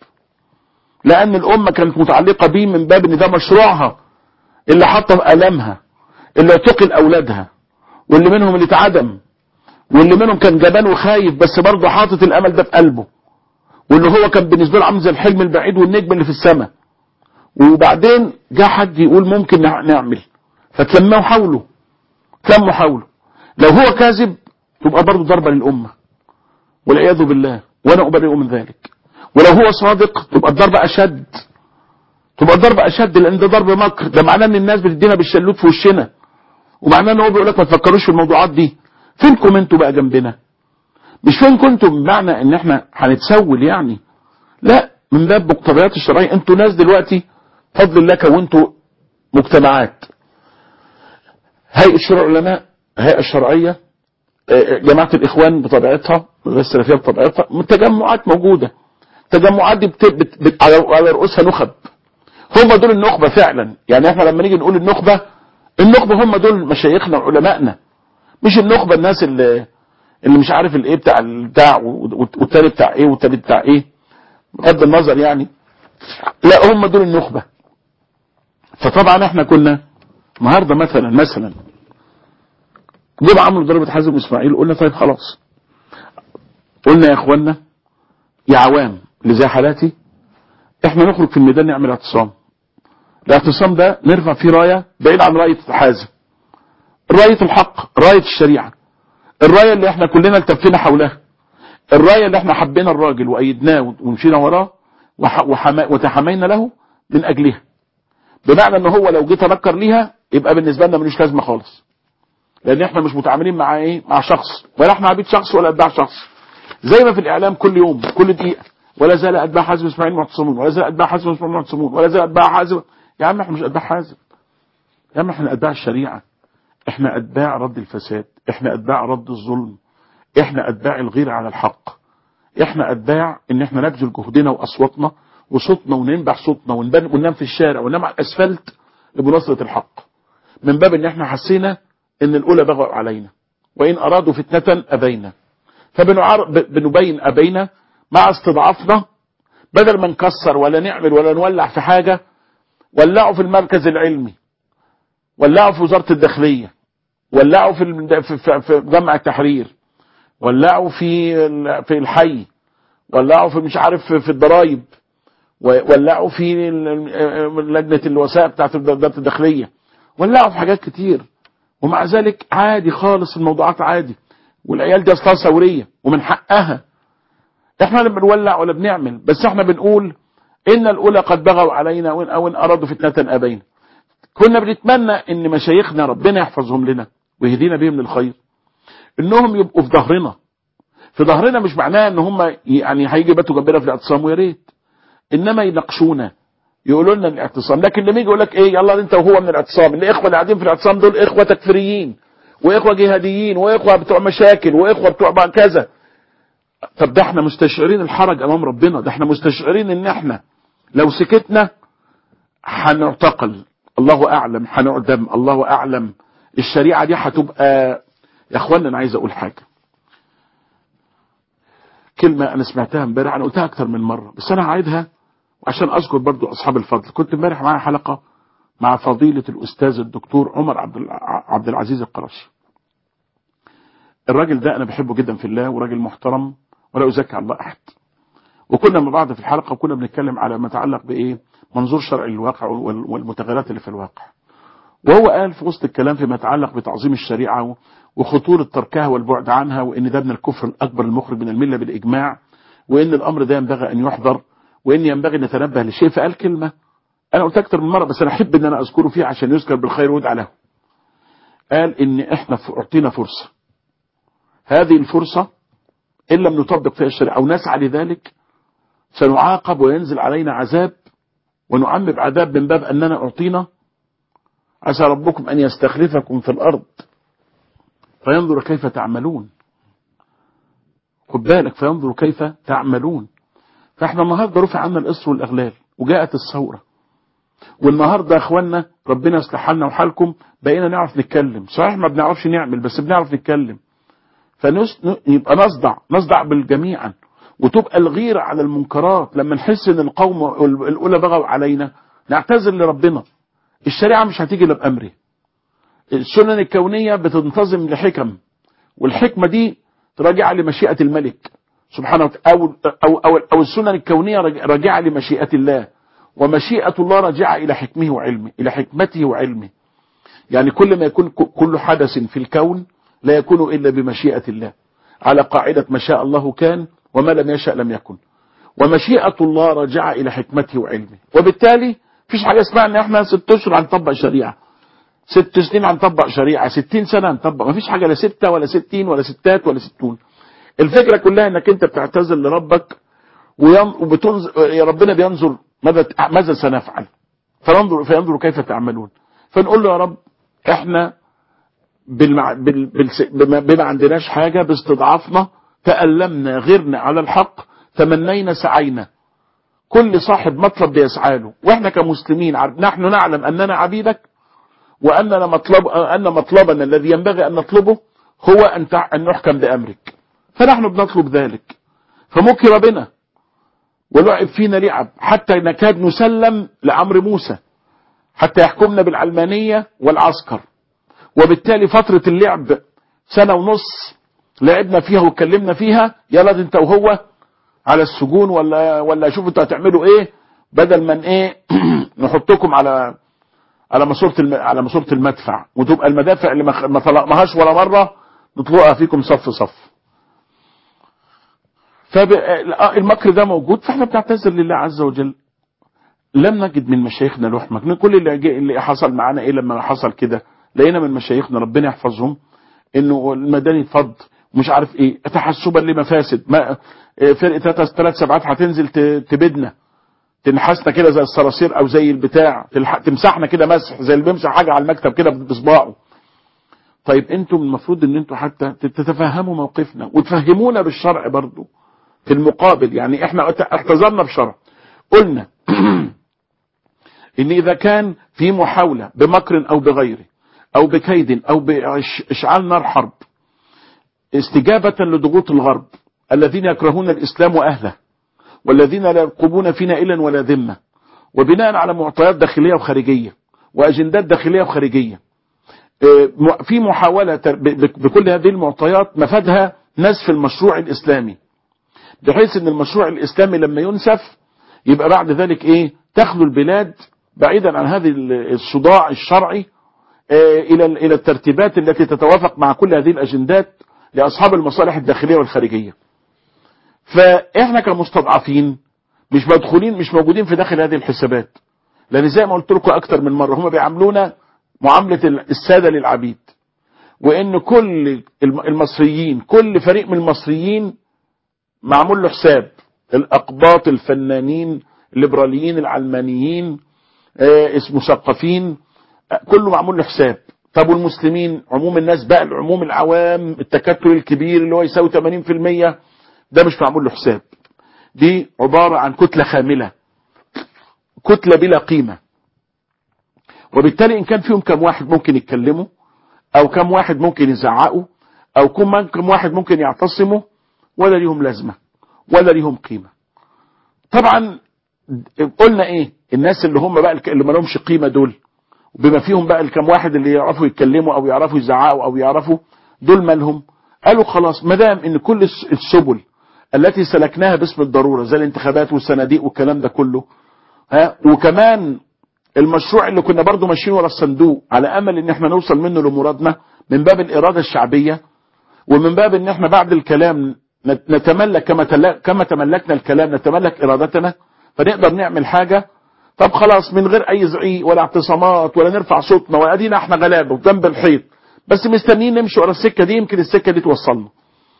لأن الأمة كانت متعلقة بيه من باب ان ده مشروعها اللي حط في ألمها اللي اعتقل أولادها واللي منهم اللي اتعدم واللي منهم كان جبان وخايف بس برضه حاطط الأمل ده في قلبه واللي هو كان بالنسبة له عامل زي الحلم البعيد والنجم اللي في السماء وبعدين جه حد يقول ممكن نع- نعمل فتلموا حوله تلموا حوله لو هو كاذب تبقى برضه ضربة للأمة والعياذ بالله وانا ابرئه من ذلك ولو هو صادق تبقى الضربة اشد تبقى الضربة اشد لان ده ضرب مكر ده معناه ان الناس بتدينا بالشلوت في وشنا ومعناه ان هو بيقول لك ما تفكروش في الموضوعات دي فينكم انتوا بقى جنبنا مش فين كنتم بمعنى ان احنا هنتسول يعني لا من باب مقتضيات الشرعيه انتوا ناس دلوقتي فضل الله كونتوا مجتمعات هيئه شورى العلماء هيئه الشرعيه آه، جماعه الاخوان بطبيعتها السلفيه بطبيعتها تجمعات موجوده تجمعات دي بت... بت... بت... على على رؤوسها نخب هم دول النخبه فعلا يعني احنا لما نيجي نقول النخبه النخبه هم دول مشايخنا وعلمائنا مش النخبه الناس اللي اللي مش عارف الايه بتاع بتاع والتاني بتاع ايه والتاني بتاع ايه بغض النظر يعني لا هم دول النخبه فطبعا احنا كنا النهارده مثلا مثلا جم عملوا ضربه حازم اسماعيل قلنا طيب خلاص قلنا يا اخوانا يا عوام اللي زي حالاتي احنا نخرج في الميدان نعمل اعتصام الاعتصام ده نرفع فيه رايه بعيد عن رايه حازم رايه الحق رايه الشريعه الرايه اللي احنا كلنا التفينا حولها الرايه اللي احنا حبينا الراجل وايدناه ومشينا وراه وح- وحما- وتحمينا له من اجلها بمعنى ان هو لو جه تنكر ليها يبقى بالنسبه لنا ملوش لازمه خالص لان احنا مش متعاملين مع ايه مع شخص ولا احنا عبيد شخص ولا اتباع شخص زي ما في الاعلام كل يوم كل دقيقه ولا زال اتباع حازم اسماعيل معتصمون ولا زال اتباع حازم اسماعيل معتصمون ولا زال اتباع حازم يا عم احنا مش اتباع حازم يا عم احنا اتباع الشريعه احنا اتباع رد الفساد احنا اتباع رد الظلم احنا اتباع الغير على الحق احنا اتباع ان احنا نبذل جهدنا واصواتنا وصوتنا وننبح صوتنا ونبن وننام في الشارع وننام على الاسفلت لمناصرة الحق من باب ان احنا حسينا ان الاولى بغوا علينا وان ارادوا فتنة ابينا فبنبين ابينا مع استضعافنا بدل ما نكسر ولا نعمل ولا نولع في حاجة ولعوا في المركز العلمي ولعوا في وزارة الداخلية ولعوا في الم- في- في في جمع التحرير ولعوا في ال- في الحي ولعوا في مش عارف في في الضرايب ولعوا في ال- ال- لجنة الوثائق بتاعت وزارة الداخلية ولعوا في حاجات كتير ومع ذلك عادي خالص الموضوعات عادي والعيال دي اصلها ثورية ومن حقها احنا لا بنولع ولا بنعمل بس احنا بنقول ان الاولى قد بغوا علينا وان او ان ارادوا فتنة ابينا كنا بنتمنى ان مشايخنا ربنا يحفظهم لنا ويهدينا بهم للخير انهم يبقوا في ظهرنا في ظهرنا مش معناه ان هم يعني هيجي باتوا جنبنا في الاعتصام ويا ريت انما يناقشونا يقولوا لنا الاعتصام لكن لما يجي يقول لك ايه يلا انت وهو من الاعتصام الاخوه اللي قاعدين في الاعتصام دول اخوه تكفيريين واخوه جهاديين واخوه بتوع مشاكل واخوه بتوع بقى كذا طب ده احنا مستشعرين الحرج امام ربنا ده احنا مستشعرين ان احنا لو سكتنا هنعتقل الله اعلم هنعدم الله اعلم الشريعه دي هتبقى يا اخوانا انا عايز اقول حاجه كلمه انا سمعتها امبارح انا قلتها اكتر من مره بس انا هعيدها عشان اذكر برضو اصحاب الفضل كنت امبارح معايا حلقه مع فضيله الاستاذ الدكتور عمر عبد الع- عبد العزيز القرشي الراجل ده انا بحبه جدا في الله وراجل محترم ولا ازكي على الله احد وكنا مع بعض في الحلقه وكنا بنتكلم على ما يتعلق بايه منظور شرعي للواقع وال- والمتغيرات اللي في الواقع وهو قال في وسط الكلام فيما يتعلق بتعظيم الشريعه وخطوره تركها والبعد عنها وان ده من الكفر الاكبر المخرج من المله بالاجماع وان الامر ده ينبغي ان يحضر وان ينبغي ان نتنبه لشيء فقال كلمه انا قلت اكتر من مره بس انا احب ان انا اذكره فيها عشان يذكر بالخير ويدعى له قال ان احنا ف- اعطينا فرصه هذه الفرصه ان لم نطبق فيها الشريعه او نسعى لذلك سنعاقب وينزل علينا عذاب ونعمم عذاب من باب اننا اعطينا عسى ربكم ان يستخلفكم في الارض فينظر كيف تعملون خد بالك فينظر كيف تعملون فاحنا النهارده رفع عنا الاسر والاغلال وجاءت الثوره والنهارده يا اخوانا ربنا يصلح حالنا وحالكم بقينا نعرف نتكلم صحيح ما بنعرفش نعمل بس بنعرف نتكلم فيبقى نصدع نصدع بالجميعا وتبقى الغيرة على المنكرات لما نحس ان القوم الاولى بغوا علينا نعتذر لربنا الشريعة مش هتيجي الا بامره السنن الكونية بتنتظم لحكم والحكمة دي راجعة لمشيئة الملك سبحانه وتعالى أو, أو, أو, أو السنن الكونية راجعة لمشيئة الله ومشيئة الله راجعة إلى حكمه وعلمه إلى حكمته وعلمه يعني كل ما يكون كل حدث في الكون لا يكون إلا بمشيئة الله على قاعدة ما شاء الله كان وما لم يشأ لم يكن ومشيئة الله راجعة إلى حكمته وعلمه وبالتالي مفيش حاجة اسمها ان احنا ست اشهر هنطبق شريعة ست سنين هنطبق شريعة ستين سنة هنطبق مفيش حاجة لا ستة ولا ستين ولا ستات ولا ستون الفكرة كلها انك انت بتعتذر لربك وين- وبتنظر يا ربنا بينظر ماذا ماذا سنفعل فننظر فينظر كيف تعملون فنقول له يا رب احنا بالمع... بال... بالس... بما... بما عندناش حاجة باستضعافنا تألمنا غيرنا على الحق تمنينا سعينا كل صاحب مطلب بيسعى له واحنا كمسلمين عر- نحن نعلم اننا عبيدك واننا مطلب ان مطلبنا الذي ينبغي ان نطلبه هو ان تع... ان نحكم بامرك فنحن بنطلب ذلك فمكر بنا ولعب فينا لعب حتى نكاد نسلم لامر موسى حتى يحكمنا بالعلمانيه والعسكر وبالتالي فترة اللعب سنة ونص لعبنا فيها واتكلمنا فيها يلا دي انت وهو على السجون ولا ولا شوفوا انتوا هتعملوا ايه بدل من ايه نحطكم على على ماسوره الم... على ماسوره المدفع وتبقى المدافع اللي ما خ- ما طلقناهاش ولا مره نطلقها فيكم صف صف فالمكر ده موجود فاحنا بنعتذر لله عز وجل لم نجد من مشايخنا لحمة كل اللي, جي اللي حصل معانا ايه لما حصل كده لقينا من مشايخنا ربنا يحفظهم انه المدني فض مش عارف ايه تحسبا لمفاسد ما إيه فرقه ثلاث سبعات هتنزل ت- تبدنا تنحسنا كده زي الصراصير او زي البتاع تلح- تمسحنا كده مسح زي اللي بيمسح حاجه على المكتب كده بصباعه طيب انتم المفروض ان انتم حتى تتفهموا موقفنا وتفهمونا بالشرع برضو في المقابل يعني احنا اعتذرنا بشرع قلنا ان اذا كان في محاولة بمكر او بغيره او بكيد او باشعال نار حرب استجابة لضغوط الغرب الذين يكرهون الاسلام واهله والذين لا يرقبون فينا الا ولا ذمة وبناء على معطيات داخلية وخارجية واجندات داخلية وخارجية اه، في محاولة تر- ب- ب- بكل هذه المعطيات مفادها نسف المشروع الاسلامي بحيث ان المشروع الاسلامي لما ينسف يبقى بعد ذلك ايه تخلو البلاد بعيدا عن هذه الصداع الشرعي آه، الى الى الترتيبات التي تتوافق مع كل هذه الاجندات لاصحاب المصالح الداخليه والخارجيه. فاحنا كمستضعفين مش مدخولين مش موجودين في داخل هذه الحسابات. لان زي ما قلت لكم اكتر من مره هم بيعاملونا معامله الساده للعبيد. وان كل الم- المصريين كل فريق من المصريين معمول له حساب الاقباط الفنانين الليبراليين العلمانيين آه، اسم مثقفين آه، كله معمول له حساب طب والمسلمين عموم الناس بقى العموم العوام التكتل الكبير اللي هو يساوي 80% ده مش معمول له حساب دي عبارة عن كتلة خاملة كتلة بلا قيمة وبالتالي ان كان فيهم كم واحد ممكن يتكلموا او كم واحد ممكن يزعقوا او كم كم واحد ممكن يعتصموا ولا ليهم لازمة ولا ليهم قيمة طبعا قلنا ايه الناس اللي هم بقى الك- اللي ما لهمش قيمة دول بما فيهم بقى الكم واحد اللي يعرفوا يتكلموا او يعرفوا يزعقوا او يعرفوا دول مالهم قالوا خلاص ما دام ان كل الس- السبل التي سلكناها باسم الضرورة زي الانتخابات والصناديق والكلام ده كله ها وكمان المشروع اللي كنا برضو ماشيين ورا الصندوق على امل ان احنا نوصل منه لمرادنا من باب الاراده الشعبيه ومن باب ان احنا بعد الكلام نت- نتملك كما تلا- كما تملكنا الكلام نتملك ارادتنا فنقدر نعمل حاجه طب خلاص من غير اي زعيق ولا اعتصامات ولا نرفع صوتنا وادينا احنا غلابه وجنب الحيط بس مستنيين نمشي ورا السكه دي يمكن السكه دي توصلنا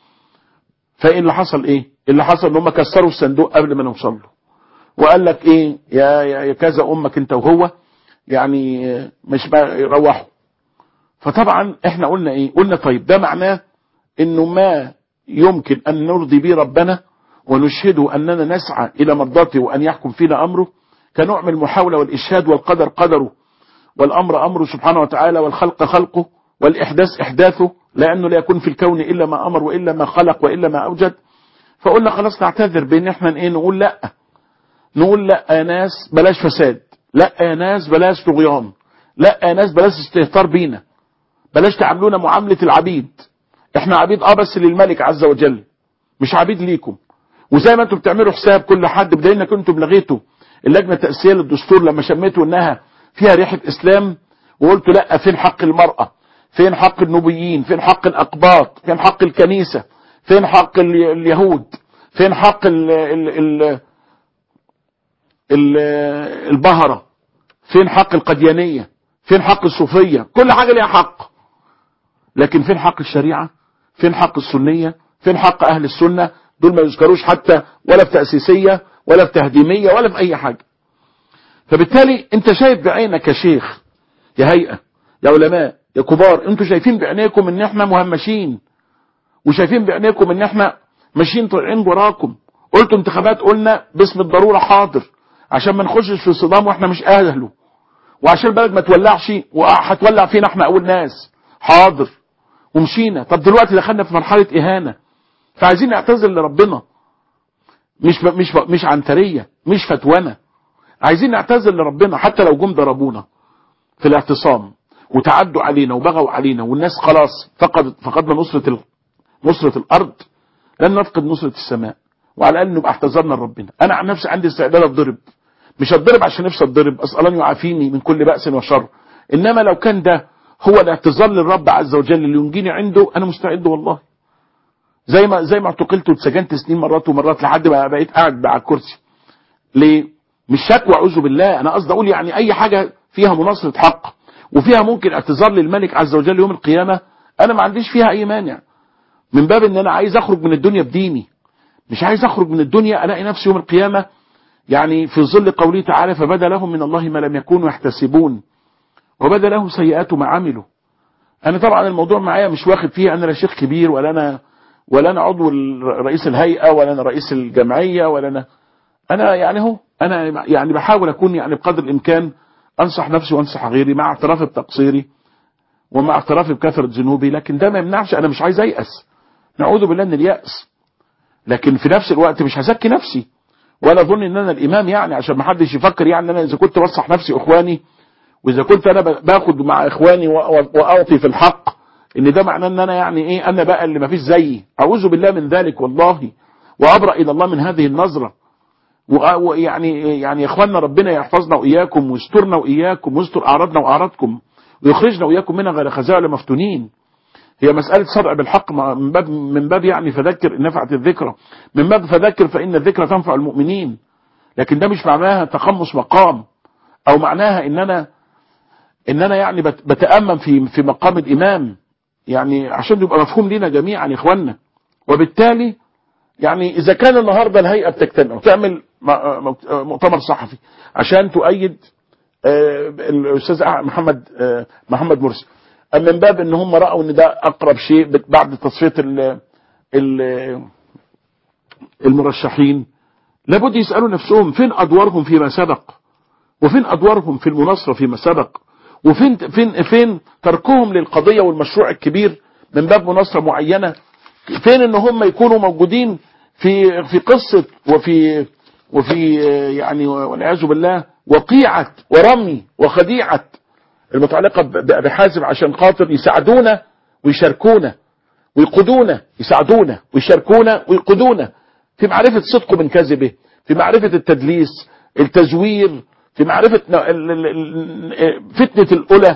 فايه اللي حصل ايه اللي حصل ان هم كسروا الصندوق قبل ما نوصل له وقال لك ايه يا يا يا كذا امك انت وهو يعني آه، مش بقى يروحوا فطبعا احنا قلنا ايه قلنا طيب ده معناه انه ما يمكن ان نرضي به ربنا ونشهده اننا نسعى الى مرضاته وان يحكم فينا امره كنوع من المحاوله والاشهاد والقدر قدره والامر امره سبحانه وتعالى والخلق خلقه والاحداث احداثه لانه لا يكون في الكون الا ما امر والا ما خلق والا ما اوجد فقلنا خلاص نعتذر بان احنا ايه نقول لا نقول لا يا ناس بلاش فساد لا يا ناس بلاش طغيان لا يا ناس بلاش استهتار بينا بلاش تعاملونا معاملة العبيد احنا عبيد اه بس للملك عز وجل مش عبيد ليكم وزي ما انتم بتعملوا حساب كل حد بدليل انكم انتم لغيتوا اللجنة التأسيسية للدستور لما شميتوا انها فيها ريحة اسلام وقلتوا لا فين حق المرأة فين حق النبيين فين حق الاقباط فين حق الكنيسة فين حق ال- اليهود فين حق ال ال ال ال البهرة فين حق القديانية فين حق الصوفية كل حاجة ليها حق لكن فين حق الشريعة فين حق السنية فين حق أهل السنة دول ما يذكروش حتى ولا في تأسيسية ولا في تهديمية ولا في أي حاجة فبالتالي انت شايف بعينك يا شيخ يا هيئة يا علماء يا كبار انتوا شايفين بعينيكم ان احنا مهمشين وشايفين بعينيكم ان احنا ماشيين طالعين وراكم قلتوا انتخابات قلنا باسم الضرورة حاضر عشان ما نخشش في صدام واحنا مش اهله وعشان البلد ما تولعش وهتولع فينا احنا اول ناس حاضر ومشينا طب دلوقتي دخلنا في مرحلة اهانة فعايزين نعتذر لربنا مش مش مش عنترية مش فتوانة عايزين نعتذر لربنا حتى لو جم ضربونا في الاعتصام وتعدوا علينا وبغوا علينا والناس خلاص فقد فقدنا نصرة ال... نصرة الارض لن نفقد نصرة السماء وعلى الاقل نبقى احتذرنا لربنا انا عن نفسي عندي استعداد اتضرب مش اتضرب عشان نفسي اتضرب اسال الله يعافيني من كل بأس وشر انما لو كان ده هو الاعتذار للرب عز وجل اللي ينجيني عنده انا مستعد والله زي ما زي ما اعتقلت واتسجنت سنين مرات ومرات لحد ما بقيت قاعد على الكرسي ليه مش شكوى اعوذ بالله انا قصدي اقول يعني اي حاجه فيها مناصره حق وفيها ممكن اعتذار للملك عز وجل يوم القيامه انا ما عنديش فيها اي مانع من باب ان انا عايز اخرج من الدنيا بديني مش عايز اخرج من الدنيا الاقي نفسي يوم القيامه يعني في ظل قوله تعالى فبدا لهم من الله ما لم يكونوا يحتسبون وبدا لهم سيئات ما عملوا انا طبعا الموضوع معايا مش واخد فيه انا لا شيخ كبير ولا انا ولا انا عضو رئيس الهيئه ولا انا رئيس الجمعيه ولا انا انا يعني هو انا يعني بحاول اكون يعني بقدر الامكان انصح نفسي وانصح غيري مع اعترافي بتقصيري ومع اعترافي بكثره ذنوبي لكن ده ما يمنعش انا مش عايز ايأس نعوذ بالله من اليأس لكن في نفس الوقت مش هزكي نفسي ولا اظن ان انا الامام يعني عشان ما حدش يفكر يعني انا اذا كنت بنصح نفسي اخواني واذا كنت انا باخد مع اخواني واعطي في الحق ان ده معناه ان انا يعني ايه انا بقى اللي ما فيش زيي اعوذ بالله من ذلك والله وابرأ الى الله من هذه النظرة ويعني يعني يا اخواننا ربنا يحفظنا واياكم ويسترنا واياكم ويستر اعراضنا واعراضكم ويخرجنا واياكم منها غير خزايا مفتونين هي مسألة صدع بالحق من باب من باب يعني فذكر إن نفعت الذكرى من باب فذكر فإن الذكرى تنفع المؤمنين لكن ده مش معناها تقمص مقام أو معناها إن أنا إن أنا يعني بتأمم في في مقام الإمام يعني عشان يبقى مفهوم لنا جميعا يا إخواننا وبالتالي يعني إذا كان النهاردة الهيئة بتجتمع وتعمل مؤتمر صحفي عشان تؤيد الأستاذ محمد محمد مرسي من باب ان هم رأوا ان ده اقرب شيء بعد تصفية المرشحين لابد يسألوا نفسهم فين ادوارهم فيما سبق وفين ادوارهم في المناصرة فيما سبق وفين فين فين تركهم للقضية والمشروع الكبير من باب مناصرة معينة فين ان هم يكونوا موجودين في في قصة وفي وفي يعني والعياذ بالله وقيعة ورمي وخديعة المتعلقة بحازم عشان خاطر يساعدونا ويشاركونا ويقودونا يساعدونا ويشاركونا ويقودونا في معرفة صدقه من كذبه في معرفة التدليس التزوير في معرفة فتنة الأولى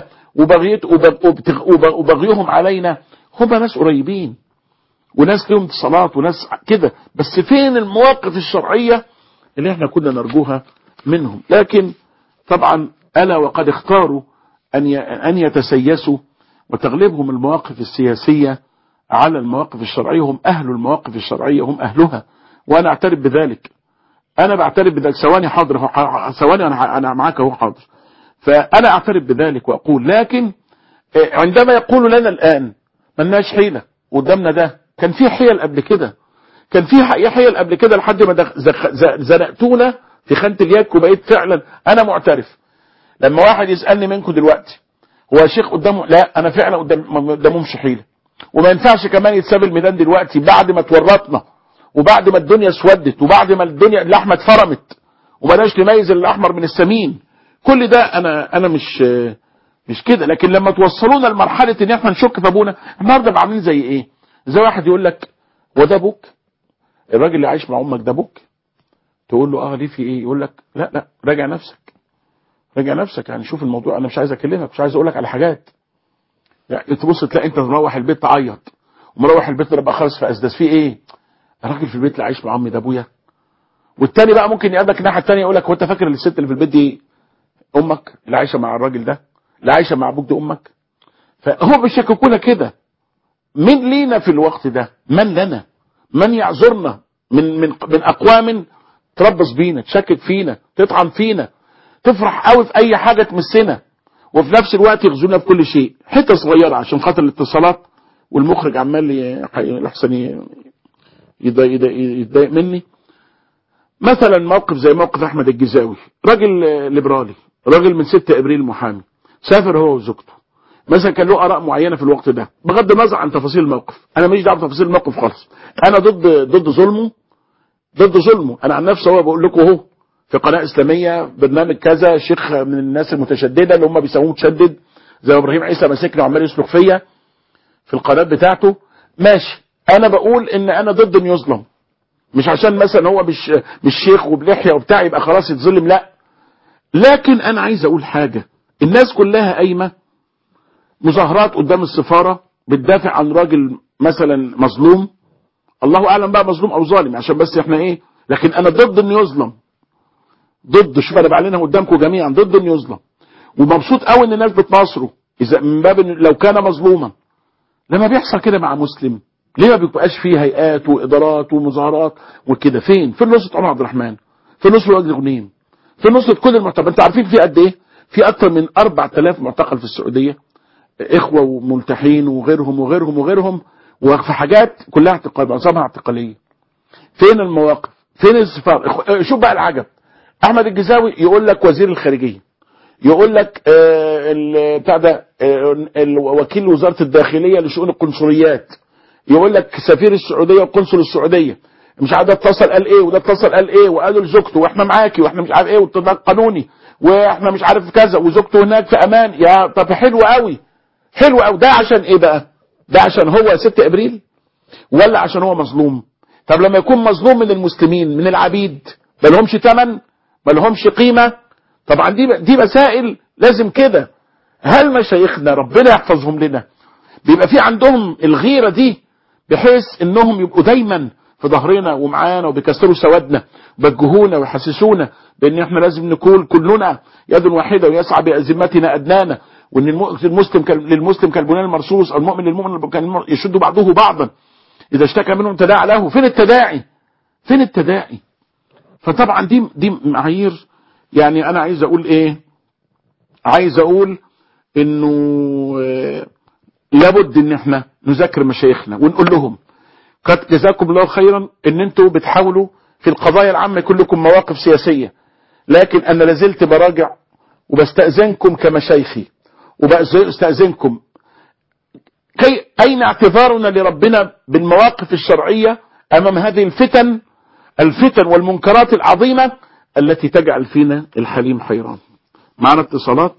وبغيهم علينا هم ناس قريبين وناس لهم اتصالات وناس كده بس فين المواقف الشرعية اللي احنا كنا نرجوها منهم لكن طبعا ألا وقد اختاروا أن أن يتسيسوا وتغلبهم المواقف السياسية على المواقف الشرعية هم أهل المواقف الشرعية هم أهلها وأنا أعترف بذلك أنا بعترف بذلك ثواني حاضر ثواني أنا أنا معاك أهو حاضر فأنا أعترف بذلك وأقول لكن عندما يقول لنا الآن ملناش حيلة قدامنا ده كان في حيل قبل كده كان في حيل قبل كده لحد ما زنقتونا في خانة اليك وبقيت فعلا أنا معترف لما واحد يسألني منكم دلوقتي هو شيخ قدامه لا انا فعلا قدام ما قدامهمش حيله وما ينفعش كمان يتساب الميدان دلوقتي بعد ما تورطنا وبعد ما الدنيا اسودت وبعد ما الدنيا اللحمه اتفرمت وبلاش نميز الاحمر من السمين كل ده انا انا مش مش كده لكن لما توصلونا لمرحله ان احنا نشك في ابونا النهارده عاملين زي ايه زي واحد يقول لك هو ده ابوك الراجل اللي عايش مع امك ده ابوك تقول له اه ليه في ايه يقول لك لا لا راجع نفسك راجع نفسك يعني شوف الموضوع انا مش عايز اكلمك مش عايز اقول لك على حاجات يعني تبص تلاقي انت مروح البيت تعيط ومروح البيت تبقى خالص في اسداس في ايه الراجل في البيت اللي عايش مع امي ده ابويا والتاني بقى ممكن يقابلك الناحيه التانيه يقول لك هو انت فاكر الست اللي في البيت دي امك اللي عايشه مع الراجل ده اللي عايشه مع ابوك دي امك فهم بيشككونا كده مين لينا في الوقت ده من لنا من يعذرنا من من من اقوام تربص بينا تشكك فينا تطعن فينا تفرح قوي في اي حاجه تمسنا وفي نفس الوقت يغزونا بكل شيء حته صغيره عشان خاطر الاتصالات والمخرج عمال ي- يحسن ي- يضايق يضايق- يتضايق مني مثلا موقف زي موقف احمد الجزاوي راجل آه، ليبرالي راجل من 6 ابريل محامي سافر هو وزوجته مثلا كان له اراء معينه في الوقت ده بغض النظر عن تفاصيل الموقف انا ماليش دعوه بتفاصيل الموقف خالص انا ضد ضد ظلمه ضد ظلمه انا عن نفسي هو بقول لكم اهو في قناه اسلاميه برنامج كذا شيخ من الناس المتشدده اللي هم بيسموه متشدد زي ابراهيم عيسى ماسكني وعمال يسلك فيا في القناه بتاعته ماشي انا بقول ان انا ضد انه يظلم مش عشان مثلا هو مش مش شيخ وبلحيه وبتاع يبقى خلاص يتظلم لا لكن انا عايز اقول حاجه الناس كلها قايمه مظاهرات قدام السفاره بتدافع عن راجل مثلا مظلوم الله اعلم بقى مظلوم او ظالم عشان بس احنا ايه لكن انا ضد انه يظلم ضد شوف انا بعلنها قدامكم جميعا ضد انه يظلم ومبسوط قوي ان الناس بتناصره اذا من باب إن لو كان مظلوما لما بيحصل كده مع مسلم ليه ما بيبقاش فيه هيئات وادارات ومظاهرات وكده فين فين نصرة عمر عبد الرحمن فين نصرة وجد غنيم فين نصرة كل المعتقل انتوا عارفين في قد ايه في اكتر من 4000 معتقل في السعوديه اخوه وملتحين وغيرهم وغيرهم وغيرهم وفي حاجات كلها اعتقال معظمها اعتقاليه فين المواقف فين السفاره إخو- شوف بقى العجب احمد الجزاوي يقول لك وزير الخارجيه يقول لك آه، ال- بتاع ده آه، ال- وكيل وزاره الداخليه لشؤون القنصليات يقول لك سفير السعوديه وقنصل السعوديه مش عارف ده اتصل قال ايه وده اتصل قال ايه وقالوا لزوجته واحنا معاكي واحنا مش عارف ايه والطلاق قانوني واحنا مش عارف كذا وزوجته هناك في امان يا طب حلو قوي حلو قوي ده عشان ايه بقى ده عشان هو 6 ابريل ولا عشان هو مظلوم طب لما يكون مظلوم من المسلمين من العبيد ما لهمش ثمن ما لهمش قيمه طبعا دي دي مسائل لازم كده هل مشايخنا ربنا يحفظهم لنا بيبقى في عندهم الغيره دي بحيث انهم يبقوا دايما في ظهرنا ومعانا وبيكسروا سوادنا وبيوجهونا ويحسسونا بان احنا لازم نكون كلنا يد واحده ويسعى بازمتنا ادنانا وان الم- المسلم كال- للمسلم كالبنيان المرصوص المؤمن للمؤمن كالمر- يشد بعضه بعضا اذا اشتكى منهم تداعى له فين التداعي فين التداعي فطبعا دي دي معايير يعني انا عايز اقول ايه عايز اقول انه آه، لابد ان احنا نذاكر مشايخنا ونقول لهم قد جزاكم الله خيرا ان انتوا بتحاولوا في القضايا العامة يكون لكم مواقف سياسية لكن انا لازلت براجع وبستأذنكم كمشايخي وبستأذنكم كي اين اعتذارنا لربنا بالمواقف الشرعية امام هذه الفتن الفتن والمنكرات العظيمة التي تجعل فينا الحليم حيران معنا اتصالات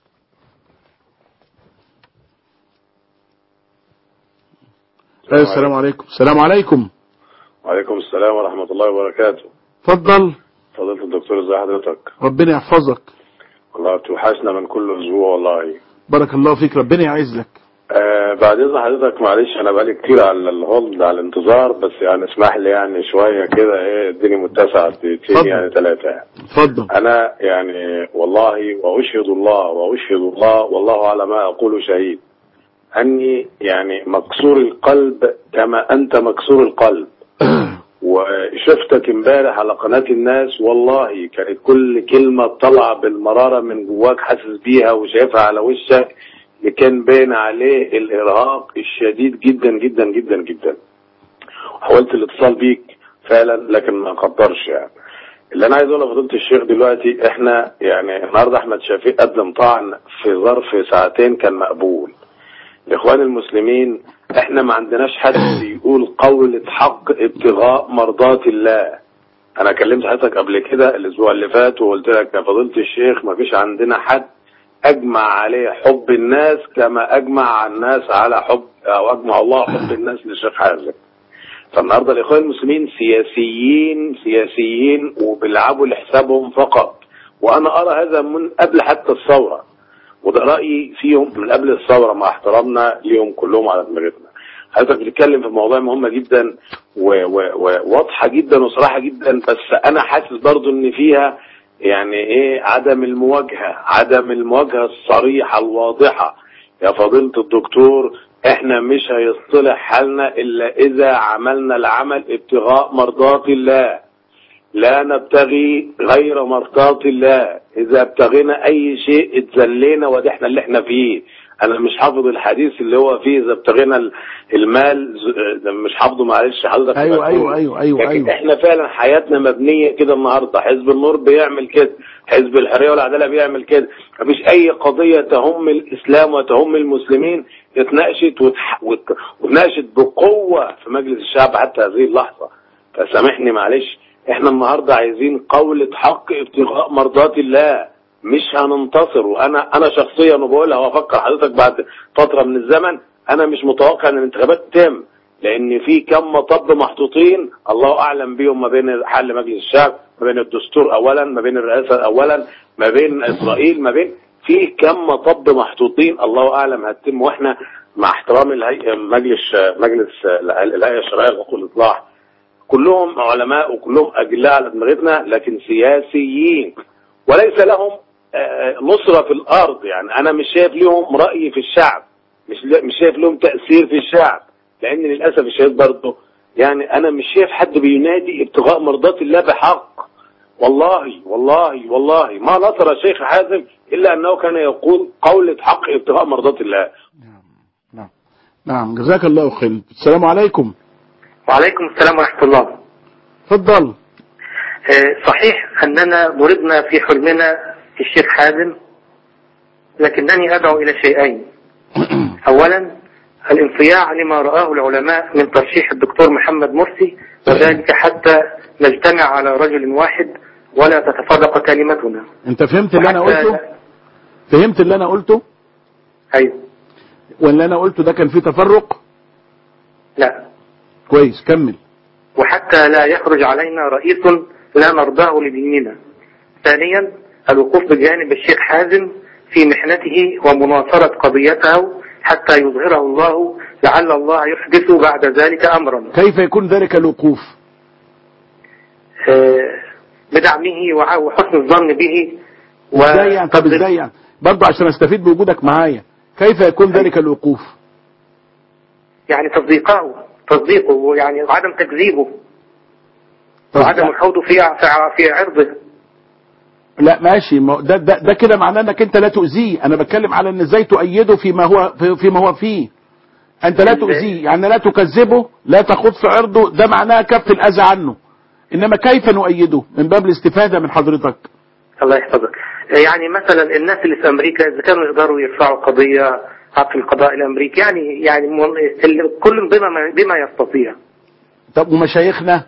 أيوة السلام عليكم السلام عليكم وعليكم السلام ورحمة الله وبركاته اتفضل فضيلة الدكتور ازي حضرتك ربنا يحفظك والله بتوحشنا من كل اسبوع والله بارك الله فيك ربنا يعز لك آه بعد اذن حضرتك معلش انا بقالي كتير على الهولد على الانتظار بس يعني اسمح لي يعني شوية كده ايه الدنيا متسعة اتفضل. دقيقتين يعني ثلاثة يعني. اتفضل انا يعني والله واشهد الله واشهد الله والله على ما اقول شهيد اني يعني مكسور القلب كما انت مكسور القلب وشفتك امبارح على قناة الناس والله كانت كل كلمة طالعة بالمرارة من جواك حاسس بيها وشايفها على وشك اللي كان باين عليه الإرهاق الشديد جدا جدا جدا جدا حاولت الاتصال بيك فعلا لكن ما قدرش يعني اللي انا عايز اقوله لفضيله الشيخ دلوقتي احنا يعني النهارده احمد شفيق قدم طعن في ظرف ساعتين كان مقبول الاخوان المسلمين احنا ما عندناش حد يقول قولة حق ابتغاء مرضات الله انا كلمت حضرتك قبل كده الاسبوع اللي فات وقلت لك يا فضيلة الشيخ ما فيش عندنا حد اجمع عليه حب الناس كما اجمع الناس على حب او اجمع الله حب الناس للشيخ حازم فالنهارده الاخوان المسلمين سياسيين سياسيين وبيلعبوا لحسابهم فقط وانا ارى هذا من قبل حتى الثوره وده رايي فيهم من قبل الثوره مع احترامنا ليهم كلهم على دماغتنا حضرتك بتتكلم في مواضيع مهمه جدا و- و- وواضحه جدا وصراحه جدا بس انا حاسس برضو ان فيها يعني ايه عدم المواجهه عدم المواجهه الصريحه الواضحه يا فضيله الدكتور احنا مش هيصطلح حالنا الا اذا عملنا العمل ابتغاء مرضات الله لا نبتغي غير مرضات الله اذا ابتغينا اي شيء اتذلينا وده احنا اللي احنا فيه انا مش حافظ الحديث اللي هو فيه اذا ابتغينا ال- المال ز- مش حافظه معلش حضرتك أيوة، مكتوب. أيوة، أيوة، أيوة، لكن أيوة. احنا فعلا حياتنا مبنيه كده النهارده حزب النور بيعمل كده حزب الحريه والعداله بيعمل كده مفيش اي قضيه تهم الاسلام وتهم المسلمين اتناقشت وتح- وت- واتناقشت بقوه في مجلس الشعب حتى هذه اللحظه فسامحني معلش احنا النهارده عايزين قولة حق ابتغاء مرضات الله مش هننتصر وانا انا شخصيا وبقولها وافكر حضرتك بعد فتره من الزمن انا مش متوقع ان الانتخابات تتم لان في كم مطب محطوطين الله اعلم بيهم ما بين حل مجلس الشعب ما بين الدستور اولا ما بين الرئاسه اولا ما بين اسرائيل ما بين في كم مطب محطوطين الله اعلم هتتم واحنا مع احترام الهيئه مجلس مجلس الهيئه الشرعيه لحقوق الاصلاح كلهم علماء وكلهم اجلاء على دماغتنا لكن سياسيين وليس لهم آه، نصرة في الارض يعني انا مش شايف لهم رأي في الشعب مش مش شايف لهم تأثير في الشعب لان للاسف الشديد برضه يعني انا مش شايف حد بينادي ابتغاء مرضات الله بحق والله والله والله ما نصر الشيخ حازم الا انه كان يقول قولة حق ابتغاء مرضات الله نعم نعم جزاك الله خير السلام عليكم وعليكم السلام ورحمة الله اتفضل آه، صحيح أننا ضربنا في حلمنا في الشيخ حازم لكنني أدعو إلى شيئين أولا الانصياع لما رآه العلماء من ترشيح الدكتور محمد مرسي وذلك حتى نجتمع على رجل واحد ولا تتفرق كلمتنا انت فهمت اللي انا وحتى- قلته فهمت اللي انا قلته أيوه واللي انا قلته ده كان فيه تفرق لا كويس كمل وحتى لا يخرج علينا رئيس لا نرضاه لديننا ثانيا الوقوف بجانب الشيخ حازم في محنته ومناصرة قضيته حتى يظهره الله لعل الله يحدث بعد ذلك أمرا كيف يكون ذلك الوقوف آه، بدعمه وع- وحسن الظن به ازاي يعني طب وتصديق- ازاي يعني برضه عشان استفيد بوجودك معايا كيف يكون ذلك الوقوف يعني تصديقه تصديقه يعني عدم تكذيبه وعدم الخوض في في- في عرضه لا ماشي ما- ده ده, ده كده معناه انك انت لا تؤذيه انا بتكلم على ان ازاي تؤيده فيما هو في- فيما هو فيه انت لا ال- تؤذيه يعني لا تكذبه لا تخوض في عرضه ده معناه كف الاذى عنه انما كيف نؤيده من باب الاستفاده من حضرتك الله يحفظك يعني مثلا الناس اللي في امريكا اذا كانوا يقدروا يرفعوا قضيه في القضاء الامريكي يعني يعني م- ال- كل بما بما يستطيع طب ومشايخنا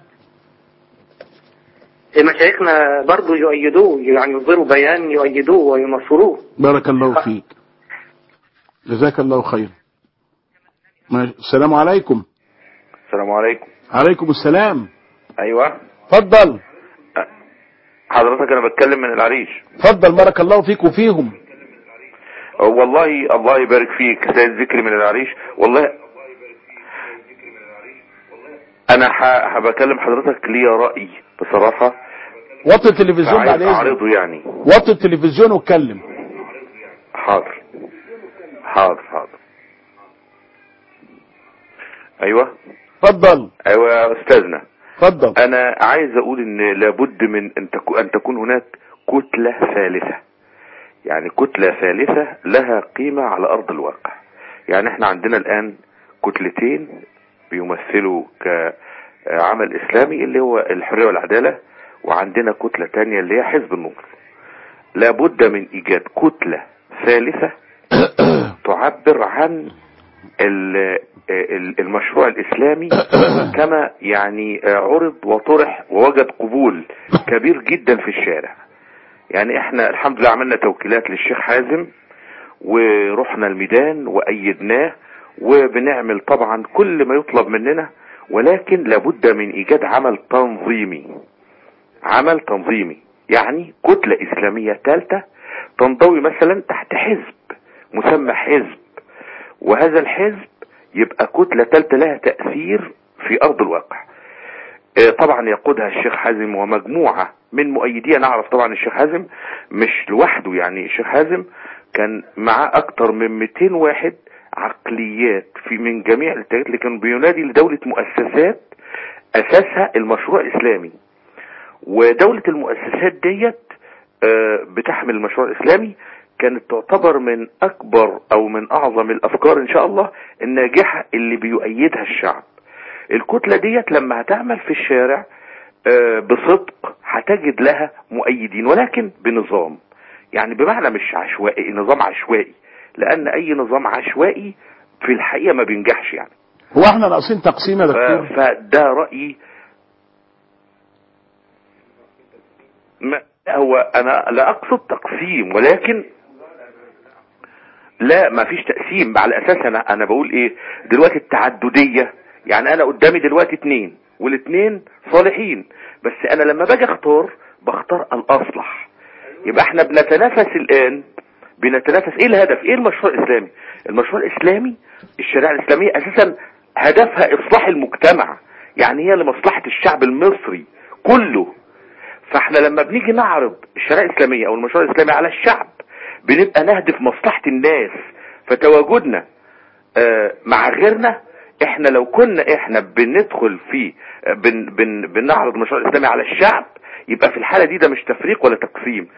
مشايخنا برضو يؤيدوه يعني يصدروا بيان يؤيدوه وينصروه بارك الله فيك جزاك الله خير ما- السلام عليكم السلام عليكم عليكم السلام ايوه اتفضل حضرتك انا بتكلم من العريش اتفضل بارك الله فيك وفيهم والله الله يبارك فيك سيد ذكري من العريش والله انا ح- هبكلم حضرتك ليا رأي بصراحة وطي التلفزيون بعد عايز اذنك اعرضه يعني وطي التلفزيون واتكلم حاضر حاضر حاضر ايوه اتفضل ايوه يا استاذنا اتفضل انا عايز اقول ان لابد من ان تكون ان تكون هناك كتلة ثالثة يعني كتلة ثالثة لها قيمة على ارض الواقع يعني احنا عندنا الان كتلتين بيمثلوا كعمل اسلامي اللي هو الحرية والعدالة وعندنا كتلة تانية اللي هي حزب النور لابد من ايجاد كتلة ثالثة تعبر عن ال- ال- المشروع الإسلامي كما يعني عرض وطرح ووجد قبول كبير جدا في الشارع يعني احنا الحمد لله عملنا توكيلات للشيخ حازم ورحنا الميدان وأيدناه وبنعمل طبعا كل ما يطلب مننا ولكن لابد من إيجاد عمل تنظيمي عمل تنظيمي يعني كتلة إسلامية ثالثة تنضوي مثلا تحت حزب مسمى حزب وهذا الحزب يبقى كتلة ثالثة لها تأثير في أرض الواقع آه، طبعا يقودها الشيخ حازم ومجموعة من مؤيديه نعرف طبعا الشيخ حازم مش لوحده يعني الشيخ حازم كان معاه اكتر من 200 واحد عقليات في من جميع الاتجاهات اللي كانوا بينادي لدولة مؤسسات اساسها المشروع الاسلامي ودولة المؤسسات ديت آه، بتحمل المشروع الاسلامي كانت تعتبر من اكبر او من اعظم الافكار ان شاء الله الناجحة اللي بيؤيدها الشعب الكتلة ديت لما هتعمل في الشارع آه، بصدق هتجد لها مؤيدين ولكن بنظام يعني بمعنى مش عشوائي نظام عشوائي لان اي نظام عشوائي في الحقيقة ما بينجحش يعني هو احنا ناقصين تقسيم يا ف- دكتور فده رأيي ما هو انا لا اقصد تقسيم ولكن لا ما فيش تقسيم على اساس انا انا بقول ايه دلوقتي التعددية يعني انا قدامي دلوقتي اتنين والاتنين صالحين بس انا لما باجي اختار بختار الاصلح يبقى احنا بنتنافس الان بنتنافس ايه الهدف ايه المشروع الاسلامي المشروع الاسلامي الشريعة الاسلامية اساسا هدفها اصلاح المجتمع يعني هي لمصلحة الشعب المصري كله فاحنا لما بنيجي نعرض الشريعة الاسلامية او المشروع الاسلامي على الشعب بنبقى نهدف مصلحة الناس فتواجدنا آه، مع غيرنا احنا لو كنا احنا بندخل في آه، بن بن بنعرض المشروع الاسلامي على الشعب يبقى في الحالة دي ده مش تفريق ولا تقسيم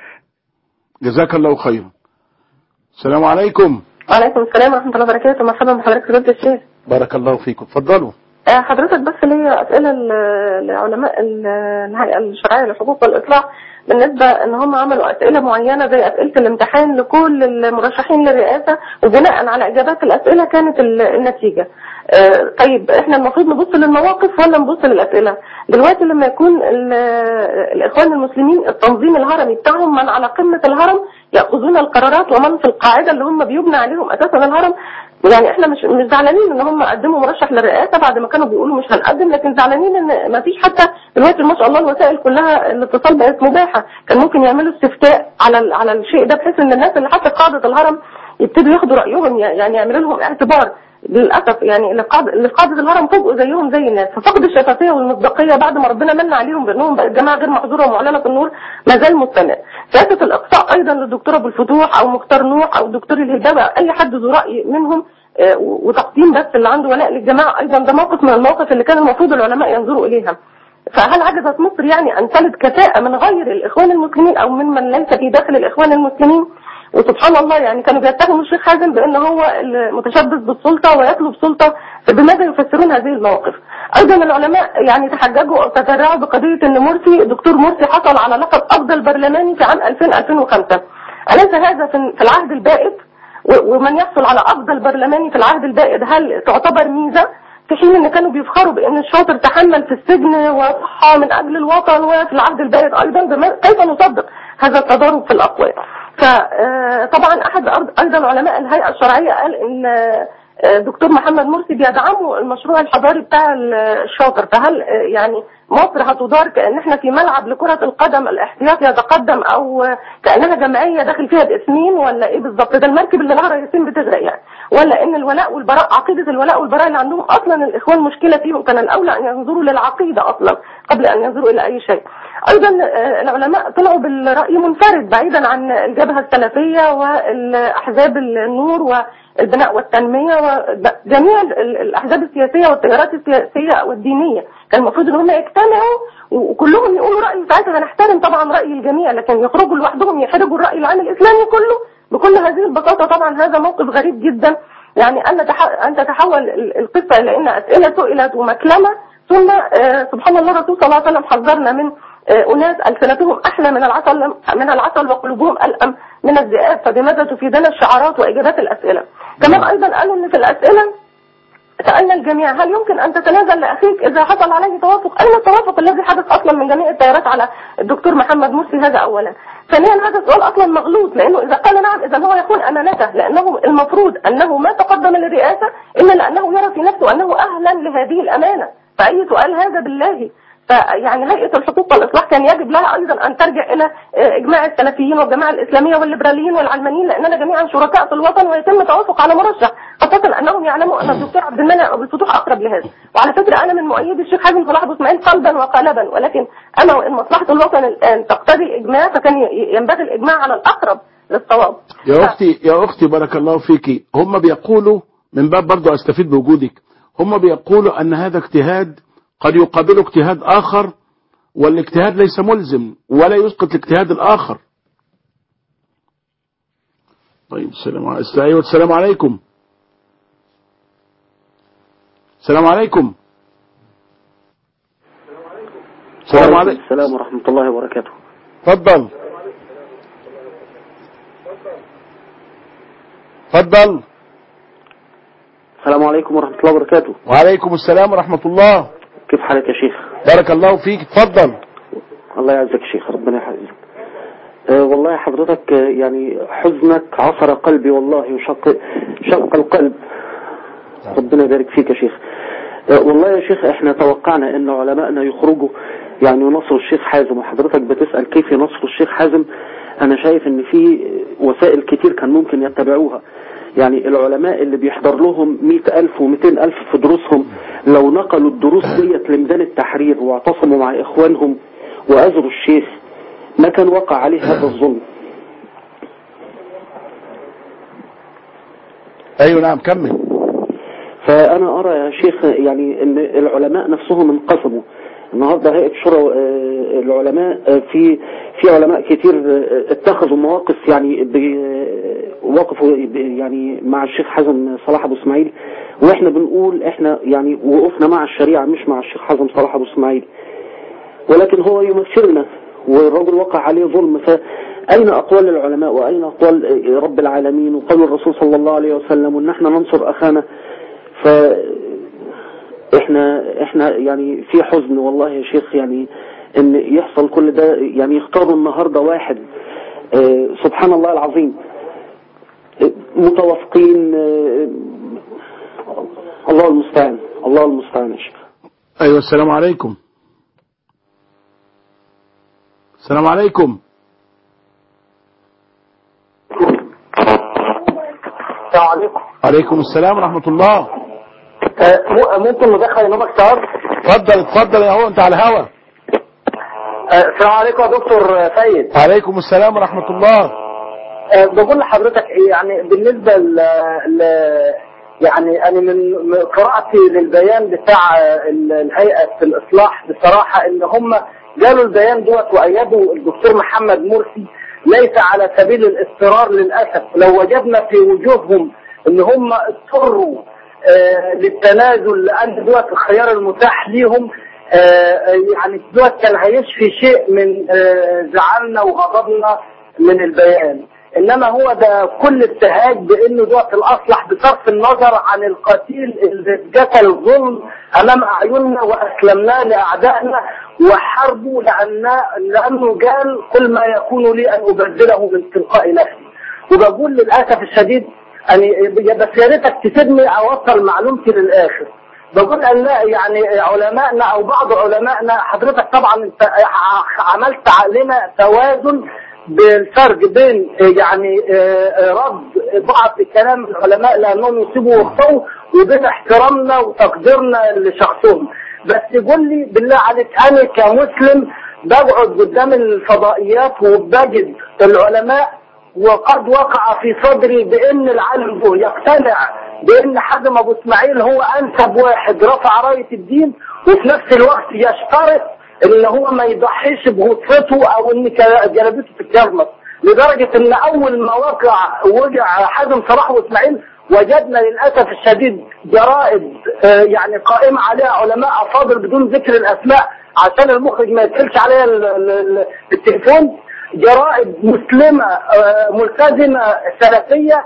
جزاك الله خيرا السلام عليكم وعليكم السلام ورحمة الله وبركاته مرحبا بحضرتك فضيلة الشيخ بارك الله فيكم اتفضلوا آه، حضرتك بس ليا أسئلة ل- لعلماء ال- الهيئة الشرعية للحقوق والإصلاح بالنسبة إن هم عملوا أسئلة معينة زي أسئلة الامتحان لكل المرشحين للرئاسة وبناء على إجابات الأسئلة كانت ال- النتيجة آه، طيب إحنا المفروض نبص للمواقف ولا نبص للأسئلة دلوقتي لما يكون ال- الإخوان المسلمين التنظيم الهرمي بتاعهم من على قمة الهرم يأخذون القرارات ومن في القاعدة اللي هم بيبنى عليهم أساسا الهرم يعني احنا مش مش زعلانين ان هم قدموا مرشح للرئاسه بعد ما كانوا بيقولوا مش هنقدم لكن زعلانين ان ما فيش حتى دلوقتي ما شاء الله الوسائل كلها الاتصال بقت مباحه كان ممكن يعملوا استفتاء على ال- على الشيء ده بحيث ان الناس اللي حتى قاعده الهرم يبتدوا ياخدوا رايهم يعني يعملوا لهم اعتبار للاسف يعني اللي قاعد- اللي في قاعده الهرم فوجئوا زيهم زي الناس ففقد الشفافيه والمصداقيه بعد ما ربنا من عليهم بانهم بقت جماعه غير محظوره ومعلنه في النور ما زال مستمر سياسه الاقصاء ايضا للدكتور ابو الفتوح او مختار نوح او الدكتور الهدابه اي حد ذو راي منهم آه، وتقديم بس اللي عنده ولاء للجماعه ايضا ده موقف من المواقف اللي كان المفروض العلماء ينظروا اليها فهل عجزت مصر يعني ان تلد كفاءه من غير الاخوان المسلمين او ممن ليس في داخل الاخوان المسلمين وسبحان الله يعني كانوا بيتهموا الشيخ حازم بان هو المتشبث بالسلطه ويطلب سلطه فبماذا يفسرون هذه المواقف؟ ايضا العلماء يعني تحججوا او تجرعوا بقضيه ان مرسي دكتور مرسي حصل على لقب افضل برلماني في عام 2000 2005 اليس هذا في في العهد البائد و- ومن يحصل على افضل برلماني في العهد البائد هل تعتبر ميزه في حين ان كانوا بيفخروا بان الشاطر تحمل في السجن وصحى من اجل الوطن وفي العهد البائد ايضا بما- كيف نصدق هذا التضارب في الاقوال فطبعا احد أرض- ايضا علماء الهيئه الشرعيه قال ان آه، دكتور محمد مرسي بيدعموا المشروع الحضاري بتاع الشاطر فهل آه، يعني مصر هتدار كان احنا في ملعب لكره القدم الاحتياط يتقدم او آه، كانها جمعيه داخل فيها باسمين ولا ايه بالظبط ده المركب اللي لها رئيسين بتغرق يعني ولا ان الولاء والبراء عقيده الولاء والبراء اللي عندهم اصلا الاخوان مشكله فيهم كان الاولى ان ينظروا للعقيده اصلا قبل ان ينظروا الى اي شيء ايضا آه، العلماء طلعوا بالراي منفرد بعيدا عن الجبهه السلفيه والاحزاب النور والبناء والتنميه وجميع ال- ال- الاحزاب السياسيه والتيارات السياسيه والدينيه كان المفروض ان هم يجتمعوا وكلهم يقولوا راي ساعتها هنحترم طبعا راي الجميع لكن يخرجوا لوحدهم يحرجوا الراي العام الاسلامي كله بكل هذه البساطه طبعا هذا موقف غريب جدا يعني ان تح- ان تتحول ال- القصه الى ان اسئله سئلت ومكلمه ثم آه، سبحان الله الرسول صلى الله عليه وسلم حذرنا من آه، أناس ألسنتهم أحلى من العسل من العسل وقلوبهم ألأم من الذئاب فبماذا تفيدنا الشعارات وإجابات الأسئلة كمان أيضا قالوا أن في الأسئلة سألنا الجميع هل يمكن أن تتنازل لأخيك إذا حصل عليه توافق أين التوافق الذي حدث أصلا من جميع التيارات على الدكتور محمد مرسي هذا أولا ثانيا هذا السؤال أصلا مغلوط لأنه إذا قال نعم إذا هو يخون أمانته لأنه المفروض أنه ما تقدم للرئاسة إلا لأنه يرى في نفسه أنه أهلا لهذه الأمانة فأي سؤال هذا بالله فيعني هيئه الحقوق والاصلاح كان يجب لها ايضا ان ترجع الى آه، اجماع السلفيين والجماعه الاسلاميه والليبراليين والعلمانيين لاننا جميعا شركاء في الوطن ويتم التوافق على مرشح خاصه انهم يعلموا ان الدكتور عبد المنعم ابو الفتوح اقرب لهذا وعلى فكره انا من مؤيدي الشيخ حازم صلاح ابو اسماعيل قلبا وقالبا ولكن انا وان مصلحه الوطن الان تقتضي اجماع فكان ي- ينبغي الاجماع على الاقرب للصواب يا اختي يا اختي بارك الله فيكي هم بيقولوا من باب برضه استفيد بوجودك هم بيقولوا ان هذا اجتهاد قد يقابله اجتهاد اخر والاجتهاد ليس ملزم ولا يسقط الاجتهاد الاخر طيب السلام عليكم ايوه السلام عليكم السلام عليكم السلام عليكم السلام ورحمة الله وبركاته اتفضل اتفضل السلام عليكم ورحمة الله وبركاته وعليكم السلام ورحمة الله كيف حالك يا شيخ بارك الله فيك اتفضل الله يعزك يا شيخ ربنا يحفظك أه والله حضرتك آه، يعني حزنك عصر قلبي والله وشق شق القلب ربنا يبارك فيك يا شيخ أه والله يا شيخ احنا توقعنا ان علمائنا يخرجوا يعني ينصروا الشيخ حازم وحضرتك بتسأل كيف ينصروا الشيخ حازم انا شايف ان في وسائل كتير كان ممكن يتبعوها يعني العلماء اللي بيحضر لهم مئة ألف ومئتين ألف في دروسهم لو نقلوا الدروس ديت لميدان التحرير واعتصموا مع إخوانهم وأزروا الشيخ ما كان وقع عليه هذا الظلم ايوه نعم كمل فأنا أرى يا شيخ يعني أن العلماء نفسهم انقسموا النهاردة هيئة شورى آه، العلماء آه، في في علماء كتير آه، اتخذوا مواقف يعني ب- وقفوا ب- يعني مع الشيخ حازم صلاح أبو إسماعيل وإحنا بنقول إحنا يعني وقفنا مع الشريعة مش مع الشيخ حازم صلاح أبو إسماعيل ولكن هو يمثلنا والرجل وقع عليه ظلم فأين أقوال العلماء وأين أقوال رب العالمين وقول الرسول صلى الله عليه وسلم وأن احنا ننصر أخانا ف احنا احنا يعني في حزن والله يا شيخ يعني ان يحصل كل ده يعني يختاروا النهارده واحد اه سبحان الله العظيم اه متوافقين اه الله المستعان الله المستعان يا شيخ ايوه السلام عليكم السلام عليكم السلام عليكم عليكم السلام ورحمة الله ممكن ندخل نوبك شهر اتفضل اتفضل يا هو انت على الهوا السلام عليكم يا دكتور سيد عليكم السلام ورحمة الله أه، بقول لحضرتك ايه يعني بالنسبه ل, ل... يعني انا من من قراءتي للبيان بتاع ال- الهيئه الاصلاح بصراحه ان هم قالوا البيان دوت وايدوا الدكتور محمد مرسي ليس على سبيل الاضطرار للاسف لو وجدنا في وجوههم ان هم اضطروا آه، للتنازل لان دوت الخيار المتاح ليهم آه، يعني دوت كان هيشفي شيء من آه، زعلنا وغضبنا من البيان انما هو ده كل ابتهاج بانه دوت الاصلح بصرف النظر عن القتيل اللي قتل الظلم امام اعيننا واسلمناه لاعدائنا وحاربوا لأن لانه قال كل ما يكون لي ان ابدله من تلقاء نفسي وبقول للاسف الشديد يعني بس يا ريتك تسيبني اوصل معلومتي للاخر بقول ان لا يعني علمائنا او بعض علمائنا حضرتك طبعا انت عملت علينا توازن بالفرق بين يعني رد بعض كلام العلماء لانهم يسيبوا وقتهم وبين احترامنا وتقديرنا لشخصهم بس قول لي بالله عليك انا كمسلم بقعد قدام الفضائيات وبجد العلماء وقد وقع في صدري بان العالم ده يقتنع بان حازم ابو اسماعيل هو انسب واحد رفع رايه الدين وفي نفس الوقت يشترط ان هو ما يضحيش بغطفته او ان جلبته تتجمد لدرجه ان اول ما وقع وجع حازم صلاح واسماعيل وجدنا للاسف الشديد جرائد آه، يعني قائمه عليها علماء افاضل بدون ذكر الاسماء عشان المخرج ما يدخلش عليها ال- ال- ال- التليفون جرائد مسلمه آه، ملتزمه سلفيه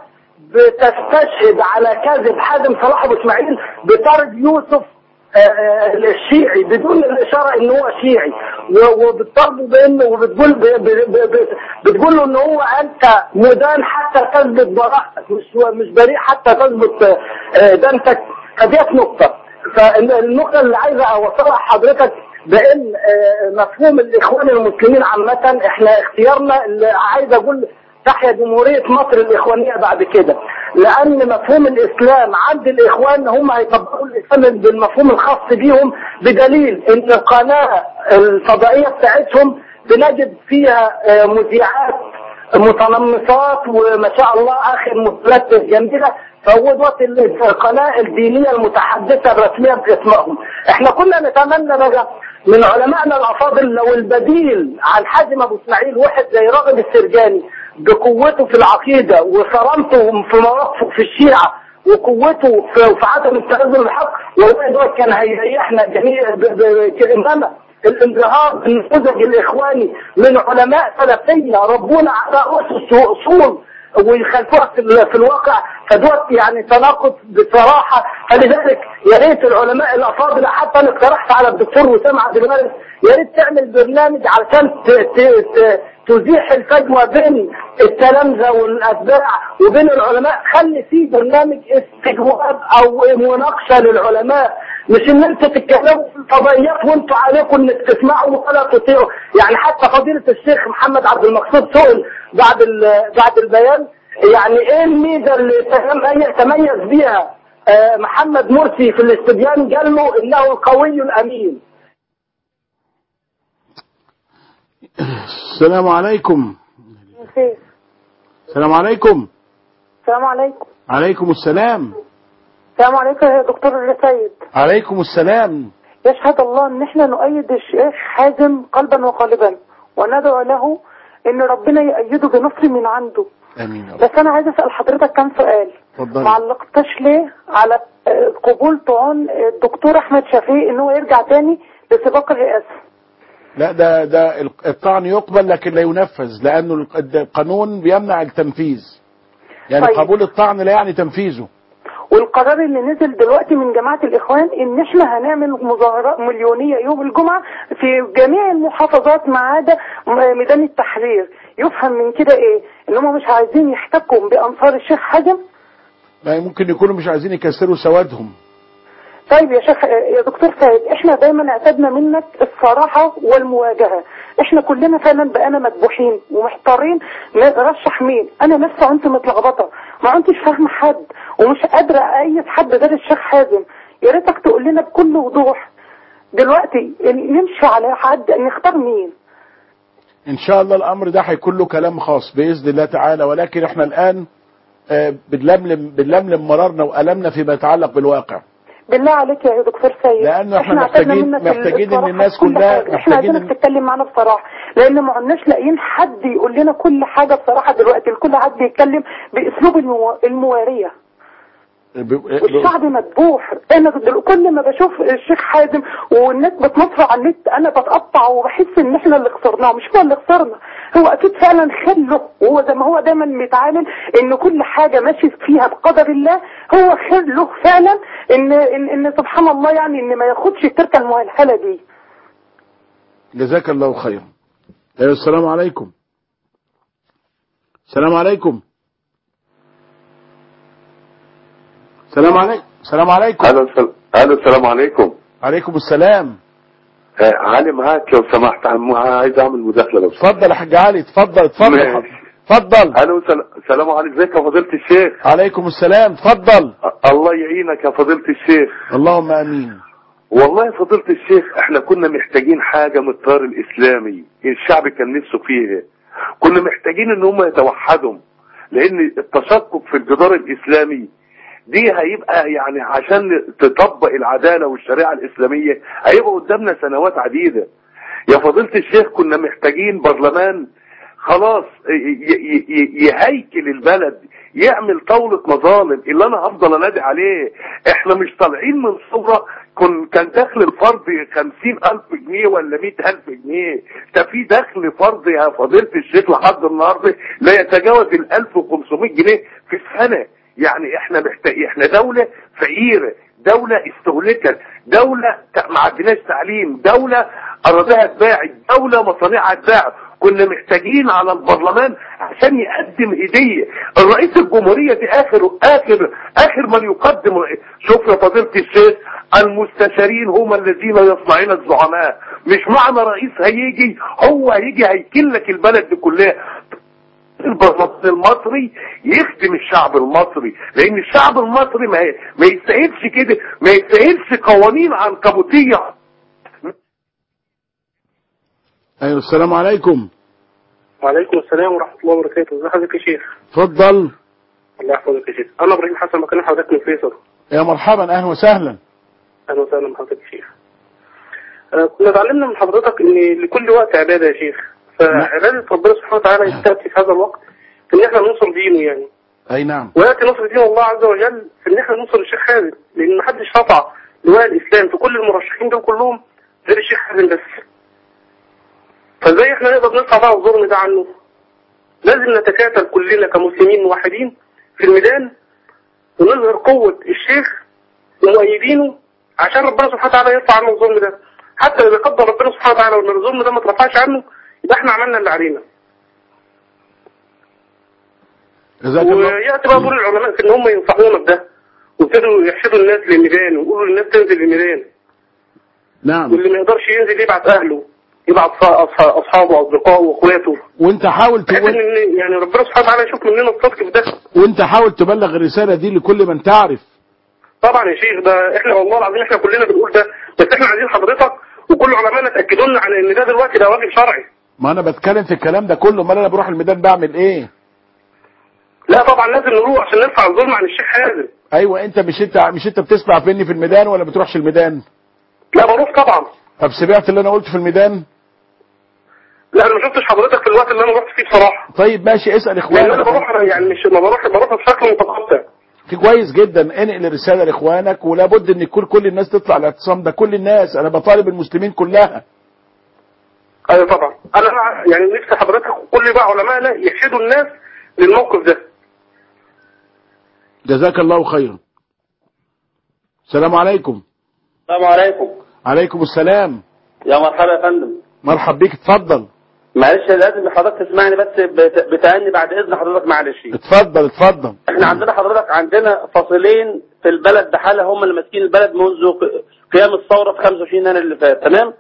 بتستشهد على كذب حازم صلاح ابو اسماعيل بطرد يوسف آه، الشيعي بدون الاشاره ان هو شيعي و- وبتطالبه بانه وبتقول ب- ب- ب- ب- بتقول له ان هو انت مدان حتى تثبت براءتك مش مش بريء حتى تثبت آه، دانتك فديت نقطه فالنقطه اللي عايزه اوصلها لحضرتك بان آه، مفهوم الاخوان المسلمين عامه احنا اختيارنا اللي عايز اقول تحيا جمهوريه مصر الاخوانيه بعد كده لان مفهوم الاسلام عند الاخوان هم هيطبقوا الاسلام بالمفهوم الخاص بيهم بدليل ان القناه الفضائيه بتاعتهم بنجد فيها آه، مذيعات متنمصات وما شاء الله اخر مسلات جميله فهو دوت القناه الدينيه المتحدثه الرسميه باسمائهم احنا كنا نتمنى بقى من علمائنا الافاضل لو البديل عن حازم ابو اسماعيل واحد زي راغب السرجاني بقوته في العقيده وصرامته في مواقفه في الشيعه وقوته في في عدم التنازل الحق والله دوت كان هيريحنا جميع ب- ب- انما الانبهار بالنموذج الاخواني من علماء سلفيه ربونا على اسس واصول ويخالفوها في, ال- في الواقع فدوت يعني تناقض بصراحه فلذلك يا ريت العلماء الافاضل حتى انا اقترحت على الدكتور وسام عبد الوارث يا ريت تعمل برنامج علشان ت- ت- ت- تزيح الفجوه بين التلامذه والاتباع وبين العلماء خلي في برنامج استجواب او مناقشه للعلماء مش ان انتوا تتكلموا في الفضائيات وانتوا عليكم انك تسمعوا ولا تطيعوا يعني حتى فضيله الشيخ محمد عبد المقصود سئل بعد ال- بعد البيان يعني ايه الميزه اللي تم- تميز بيها آه، محمد مرسي في الاستبيان قال له انه القوي الامين السلام عليكم خير السلام عليكم السلام عليكم عليكم السلام السلام عليكم يا دكتور سيد عليكم السلام يشهد الله ان احنا نؤيد الشيخ حازم قلبا وقالبا وندعو له ان ربنا يؤيده بنصر من عنده امين يا رب بس انا عايز اسال حضرتك كام سؤال اتفضلي ما علقتش ليه على آه، قبول طعون الدكتور احمد شفيق ان هو يرجع تاني لسباق الرئاسه لا ده ده الطعن يقبل لكن لا ينفذ لانه الق- القانون بيمنع التنفيذ يعني طيب. قبول الطعن لا يعني تنفيذه والقرار اللي نزل دلوقتي من جماعة الإخوان إن إحنا هنعمل مظاهرات مليونية يوم الجمعة في جميع المحافظات ما عدا م- ميدان التحرير يفهم من كده إيه؟ إن هم مش عايزين يحتكوا بأنصار الشيخ حازم ما ممكن يكونوا مش عايزين يكسروا سوادهم طيب يا شيخ يا دكتور سيد احنا دايما اعتدنا منك الصراحة والمواجهة احنا كلنا فعلا بقينا مذبوحين ومحتارين نرشح مين انا نفسي كنت متلخبطة ما كنتش فاهمة حد ومش قادرة ايد حد غير الشيخ حازم يا ريتك تقول لنا بكل وضوح دلوقتي نمشي على حد نختار مين ان شاء الله الامر ده هيكون له كلام خاص باذن الله تعالى ولكن احنا الان آه، بنلملم بنلملم مرارنا والمنا فيما يتعلق بالواقع بالله عليك يا دكتور سيد لأنه إحنا اعتدنا محتاجين- منك محتاجين إن الصراحة الناس في كل كلها- حاجة. احنا محتاجين عايزينك إن- تتكلم معانا بصراحة لان ما عدناش لاقيين حد يقول لنا كل حاجة بصراحة دلوقتي الكل قاعد بيتكلم باسلوب المو... الموارية ب- ب- والشعب مذبوح انا دل- كل ما بشوف الشيخ حازم والناس بتنصر على النت انا بتقطع وبحس ان احنا اللي خسرناه مش هو اللي خسرنا هو اكيد فعلا خله وهو زي ما هو دايما بيتعامل ان كل حاجه ماشي فيها بقدر الله هو خير له فعلا ان ان, إن سبحان الله يعني ان ما ياخدش التركه المهلهله دي جزاك الله خيرا أيوة السلام عليكم السلام عليكم السلام عليكم السلام عليكم الو السل- الو السلام عليكم عليكم السلام آه، علي معاك لو سمحت عم- عايز اعمل مداخله لو سمحت اتفضل يا حاج علي اتفضل اتفضل ماشي. اتفضل الو سل- السلام عليكم ازيك يا فضيله الشيخ عليكم السلام اتفضل أ- الله يعينك يا فضيله الشيخ اللهم امين والله يا فضيله الشيخ احنا كنا محتاجين حاجه من التيار الاسلامي الشعب كان نفسه فيها كنا محتاجين ان هم يتوحدوا لان التشقق في الجدار الاسلامي دي هيبقى يعني عشان تطبق العداله والشريعه الاسلاميه هيبقى قدامنا سنوات عديده يا فضيله الشيخ كنا محتاجين برلمان خلاص ي- ي- ي- يهيكل البلد يعمل طاولة مظالم اللي انا هفضل انادي عليه احنا مش طالعين من ثورة كن كان دخل الفرد خمسين الف جنيه ولا مئة الف جنيه ده في دخل فرد يا فضيلة الشيخ لحد النهاردة لا يتجاوز الالف وخمسمائة جنيه في السنة يعني احنا محتاج احنا دولة فقيرة دولة استهلكت دولة ت- ما عندناش تعليم دولة أراضيها اتباعت دولة مصانعها اتباعت كنا محتاجين على البرلمان عشان يقدم هدية الرئيس الجمهورية دي اخر اخر اخر من يقدم شوف يا فضيلة الشيخ المستشارين هم الذين يصنعون الزعماء مش معنى رئيس هيجي هو هيجي هيكلك البلد دي كلها البرلمان المصري يخدم الشعب المصري لان الشعب المصري ما, ما يستاهلش كده ما يستاهلش قوانين عنكبوتيه ايوه السلام عليكم وعليكم السلام ورحمة الله وبركاته ازي حضرتك يا شيخ اتفضل الله يحفظك يا شيخ انا ابراهيم حسن مكان حضرتك من فيصل يا مرحبا اهلا وسهلا اهلا وسهلا بحضرتك يا شيخ آه، كنا اتعلمنا من حضرتك ان لكل وقت عبادة يا شيخ فعبادة ربنا سبحانه وتعالى يستأتي في هذا الوقت في ان احنا ننصر دينه يعني اي نعم وياتي نصر دين الله عز وجل في ان احنا ننصر الشيخ حازم لان محدش رفع لواء الاسلام في كل المرشحين دول كلهم غير الشيخ حازم بس فازاي احنا نقدر نرفع بقى الظلم ده عنه لازم نتكاتل كلنا كمسلمين موحدين في الميدان ونظهر قوة الشيخ ومؤيدينه عشان ربنا سبحانه وتعالى يرفع عنه الظلم ده حتى لو قدر ربنا سبحانه وتعالى وان الظلم ده ما اترفعش عنه يبقى احنا عملنا اللي علينا جزاك الله وياتي بقى دور العلماء في ان هم ينصحونا بده وابتدوا يحشدوا الناس للميدان ويقولوا للناس تنزل للميدان نعم واللي ما يقدرش ينزل يبعت اهله يبعت أص- أص- اصحابه واصدقائه واخواته وانت حاول بحيث تقول ان يعني ربنا سبحانه وتعالى يشوف مننا الصدق في ده وانت حاول تبلغ الرسالة دي لكل من تعرف طبعا يا شيخ ده احنا والله العظيم احنا كلنا بنقول ده بس احنا عايزين حضرتك وكل علمائنا تاكدوا لنا على ان ده دلوقتي ده واجب شرعي ما انا بتكلم في الكلام ده كله امال انا بروح الميدان بعمل ايه لا طبعا لازم نروح عشان نرفع الظلم عن الشيخ حازم ايوه انت مش انت مش انت بتسمع فيني في الميدان ولا بتروحش الميدان لا بروح طبعا طب سمعت اللي انا قلته في الميدان لا انا ما شفتش حضرتك في الوقت اللي انا رحت فيه بصراحه طيب ماشي اسال لان انا اخوانك بروح يعني مش ما بروح بروح بشكل متقطع في كويس جدا انقل الرساله لاخوانك ولا بد ان يكون كل الناس تطلع الاعتصام ده كل الناس انا بطالب المسلمين كلها ايوه طبعا انا يعني نفسي حضرتك وكل بقى علمائنا يرشدوا الناس للموقف ده جزاك الله خيرا السلام عليكم السلام عليكم عليكم السلام يا مرحبا يا فندم مرحب بيك اتفضل معلش لازم حضرتك تسمعني بس بت- بتأني بعد اذن حضرتك معلش اتفضل اتفضل احنا عندنا حضرتك عندنا فصيلين في البلد بحالها هم اللي ماسكين البلد منذ ق- قيام الثوره في 25 يناير اللي فات تمام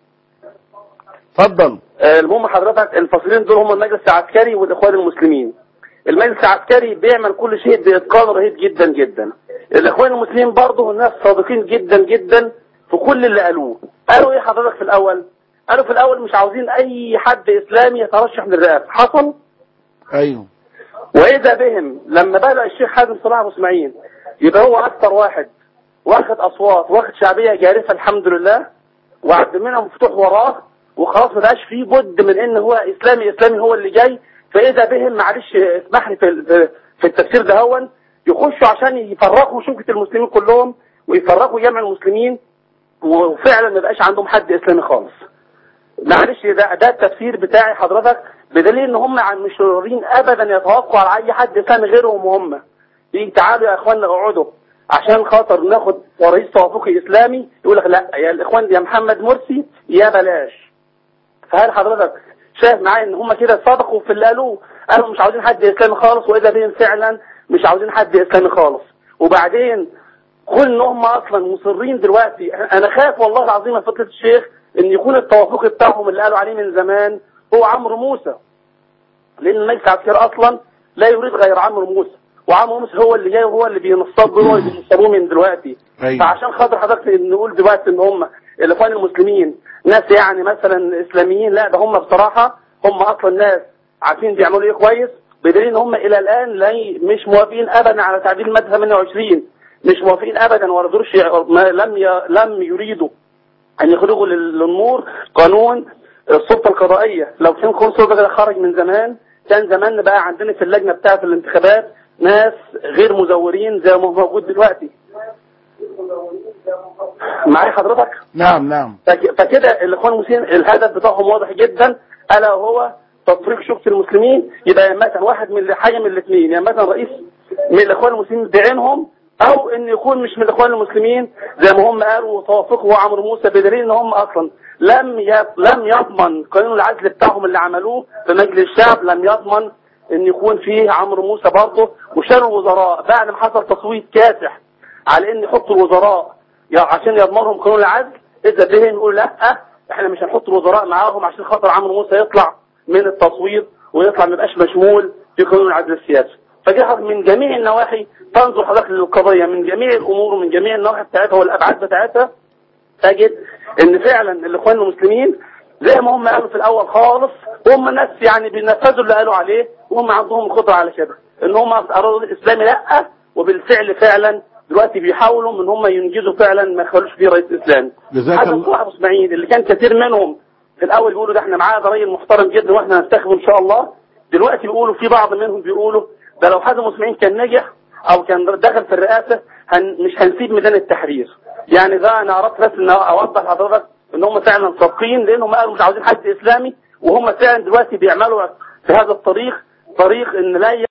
اتفضل آه، المهم حضرتك الفصيلين دول هم المجلس العسكري والاخوان المسلمين المجلس العسكري بيعمل كل شيء باتقان رهيب جدا جدا الاخوان المسلمين برضه ناس صادقين جدا جدا في كل اللي قالوه قالوا ايه حضرتك في الاول قالوا في الاول مش عاوزين اي حد اسلامي يترشح للرئاسه حصل ايوه واذا بهم لما بدا الشيخ حازم صلاح ابو اسماعيل يبقى هو اكثر واحد واخد اصوات واخد شعبيه جارفه الحمد لله وعبد المنعم مفتوح وراه وخلاص ما بقاش فيه بد من ان هو اسلامي اسلامي هو اللي جاي فاذا بهم معلش اسمح لي في في- في التفسير ده هون يخشوا عشان يفرقوا شوكة المسلمين كلهم ويفرقوا جمع المسلمين وفعلا ما يبقاش عندهم حد اسلامي خالص معلش ده ده التفسير بتاعي حضرتك بدليل ان هم عن- مش راضيين ابدا يتوقعوا على اي حد اسلامي غيرهم وهم يجي تعالوا يا اخوانا اقعدوا عشان خاطر ناخد رئيس توافقي اسلامي يقول لك لا يا الاخوان يا محمد مرسي يا بلاش فهل حضرتك شايف معايا ان هم كده صدقوا في اللي قالوه قالوا مش عاوزين حد اسلامي خالص واذا بهم فعلا مش عاوزين حد اسلامي خالص وبعدين كل ان هم اصلا مصرين دلوقتي انا خايف والله العظيم يا فضيله الشيخ ان يكون التوافق بتاعهم اللي قالوا عليه من زمان هو عمرو موسى لان المجلس العسكري اصلا لا يريد غير عمرو موسى وعمرو موسى هو اللي جاي وهو اللي بينصب هو اللي بينصبوه من دلوقتي أيوة. فعشان خاطر حضرتك نقول دلوقتي ان هم الاخوان المسلمين ناس يعني مثلا اسلاميين لا ده هم بصراحه هم اصلا ناس عارفين بيعملوا ايه كويس بدليل ان هم الى الان لا ي- مش موافقين ابدا على تعديل الماده 28 مش موافقين ابدا ولا دورش ما لم ي... لم يريدوا ان يخرجوا لل- للنور قانون السلطه القضائيه لو كان قانون السلطه ده خرج من زمان كان زمان بقى عندنا في اللجنه بتاعه الانتخابات ناس غير مزورين زي ما هو موجود دلوقتي معايا حضرتك نعم نعم فك- فكده الاخوان المسلمين الهدف بتاعهم واضح جدا الا وهو تفريق شبكه المسلمين يبقى مثلا واحد من حاجه من الاثنين يعني مثلا رئيس من الاخوان المسلمين بعينهم او ان يكون مش من الاخوان المسلمين زي ما هم قالوا وتوافقوا عمرو موسى بدليل ان هم اصلا لم ي- لم يضمن قانون العزل بتاعهم اللي عملوه في مجلس الشعب لم يضمن ان يكون فيه عمرو موسى برضه وشالوا الوزراء بعد ما حصل تصويت كاسح على ان يحطوا الوزراء يا- عشان يضمنهم قانون العزل اذا بهم يقولوا لا احنا مش هنحط الوزراء معاهم عشان خاطر عمرو موسى يطلع من التصويت ويطلع ما يبقاش مشمول في قانون العدل السياسي فجاء من جميع النواحي تنظر حضرتك للقضية من جميع الأمور ومن جميع النواحي بتاعتها والأبعاد بتاعتها تجد ان فعلا الاخوان المسلمين زي ما هم قالوا في الاول خالص هم ناس يعني بينفذوا اللي قالوا عليه وهم عندهم قدره على كده ان هم ارادوا الاسلامي لا وبالفعل فعلا دلوقتي بيحاولوا ان هم ينجزوا فعلا ما يخلوش فيه رئيس اسلامي جزاك حتى الله صلاح ابو اسماعيل اللي كان كثير منهم في الاول بيقولوا ده احنا معاه ده راجل محترم جدا واحنا هنستخدمه ان شاء الله دلوقتي بيقولوا في بعض منهم بيقولوا ده لو حازم اسماعيل كان نجح او كان دخل في الرئاسه هن مش هنسيب ميدان التحرير يعني ده انا اردت بس ان اوضح لحضرتك ان هم فعلا صادقين لانهم قالوا مش عاوزين حد اسلامي وهم فعلا دلوقتي بيعملوا في هذا الطريق طريق ان لا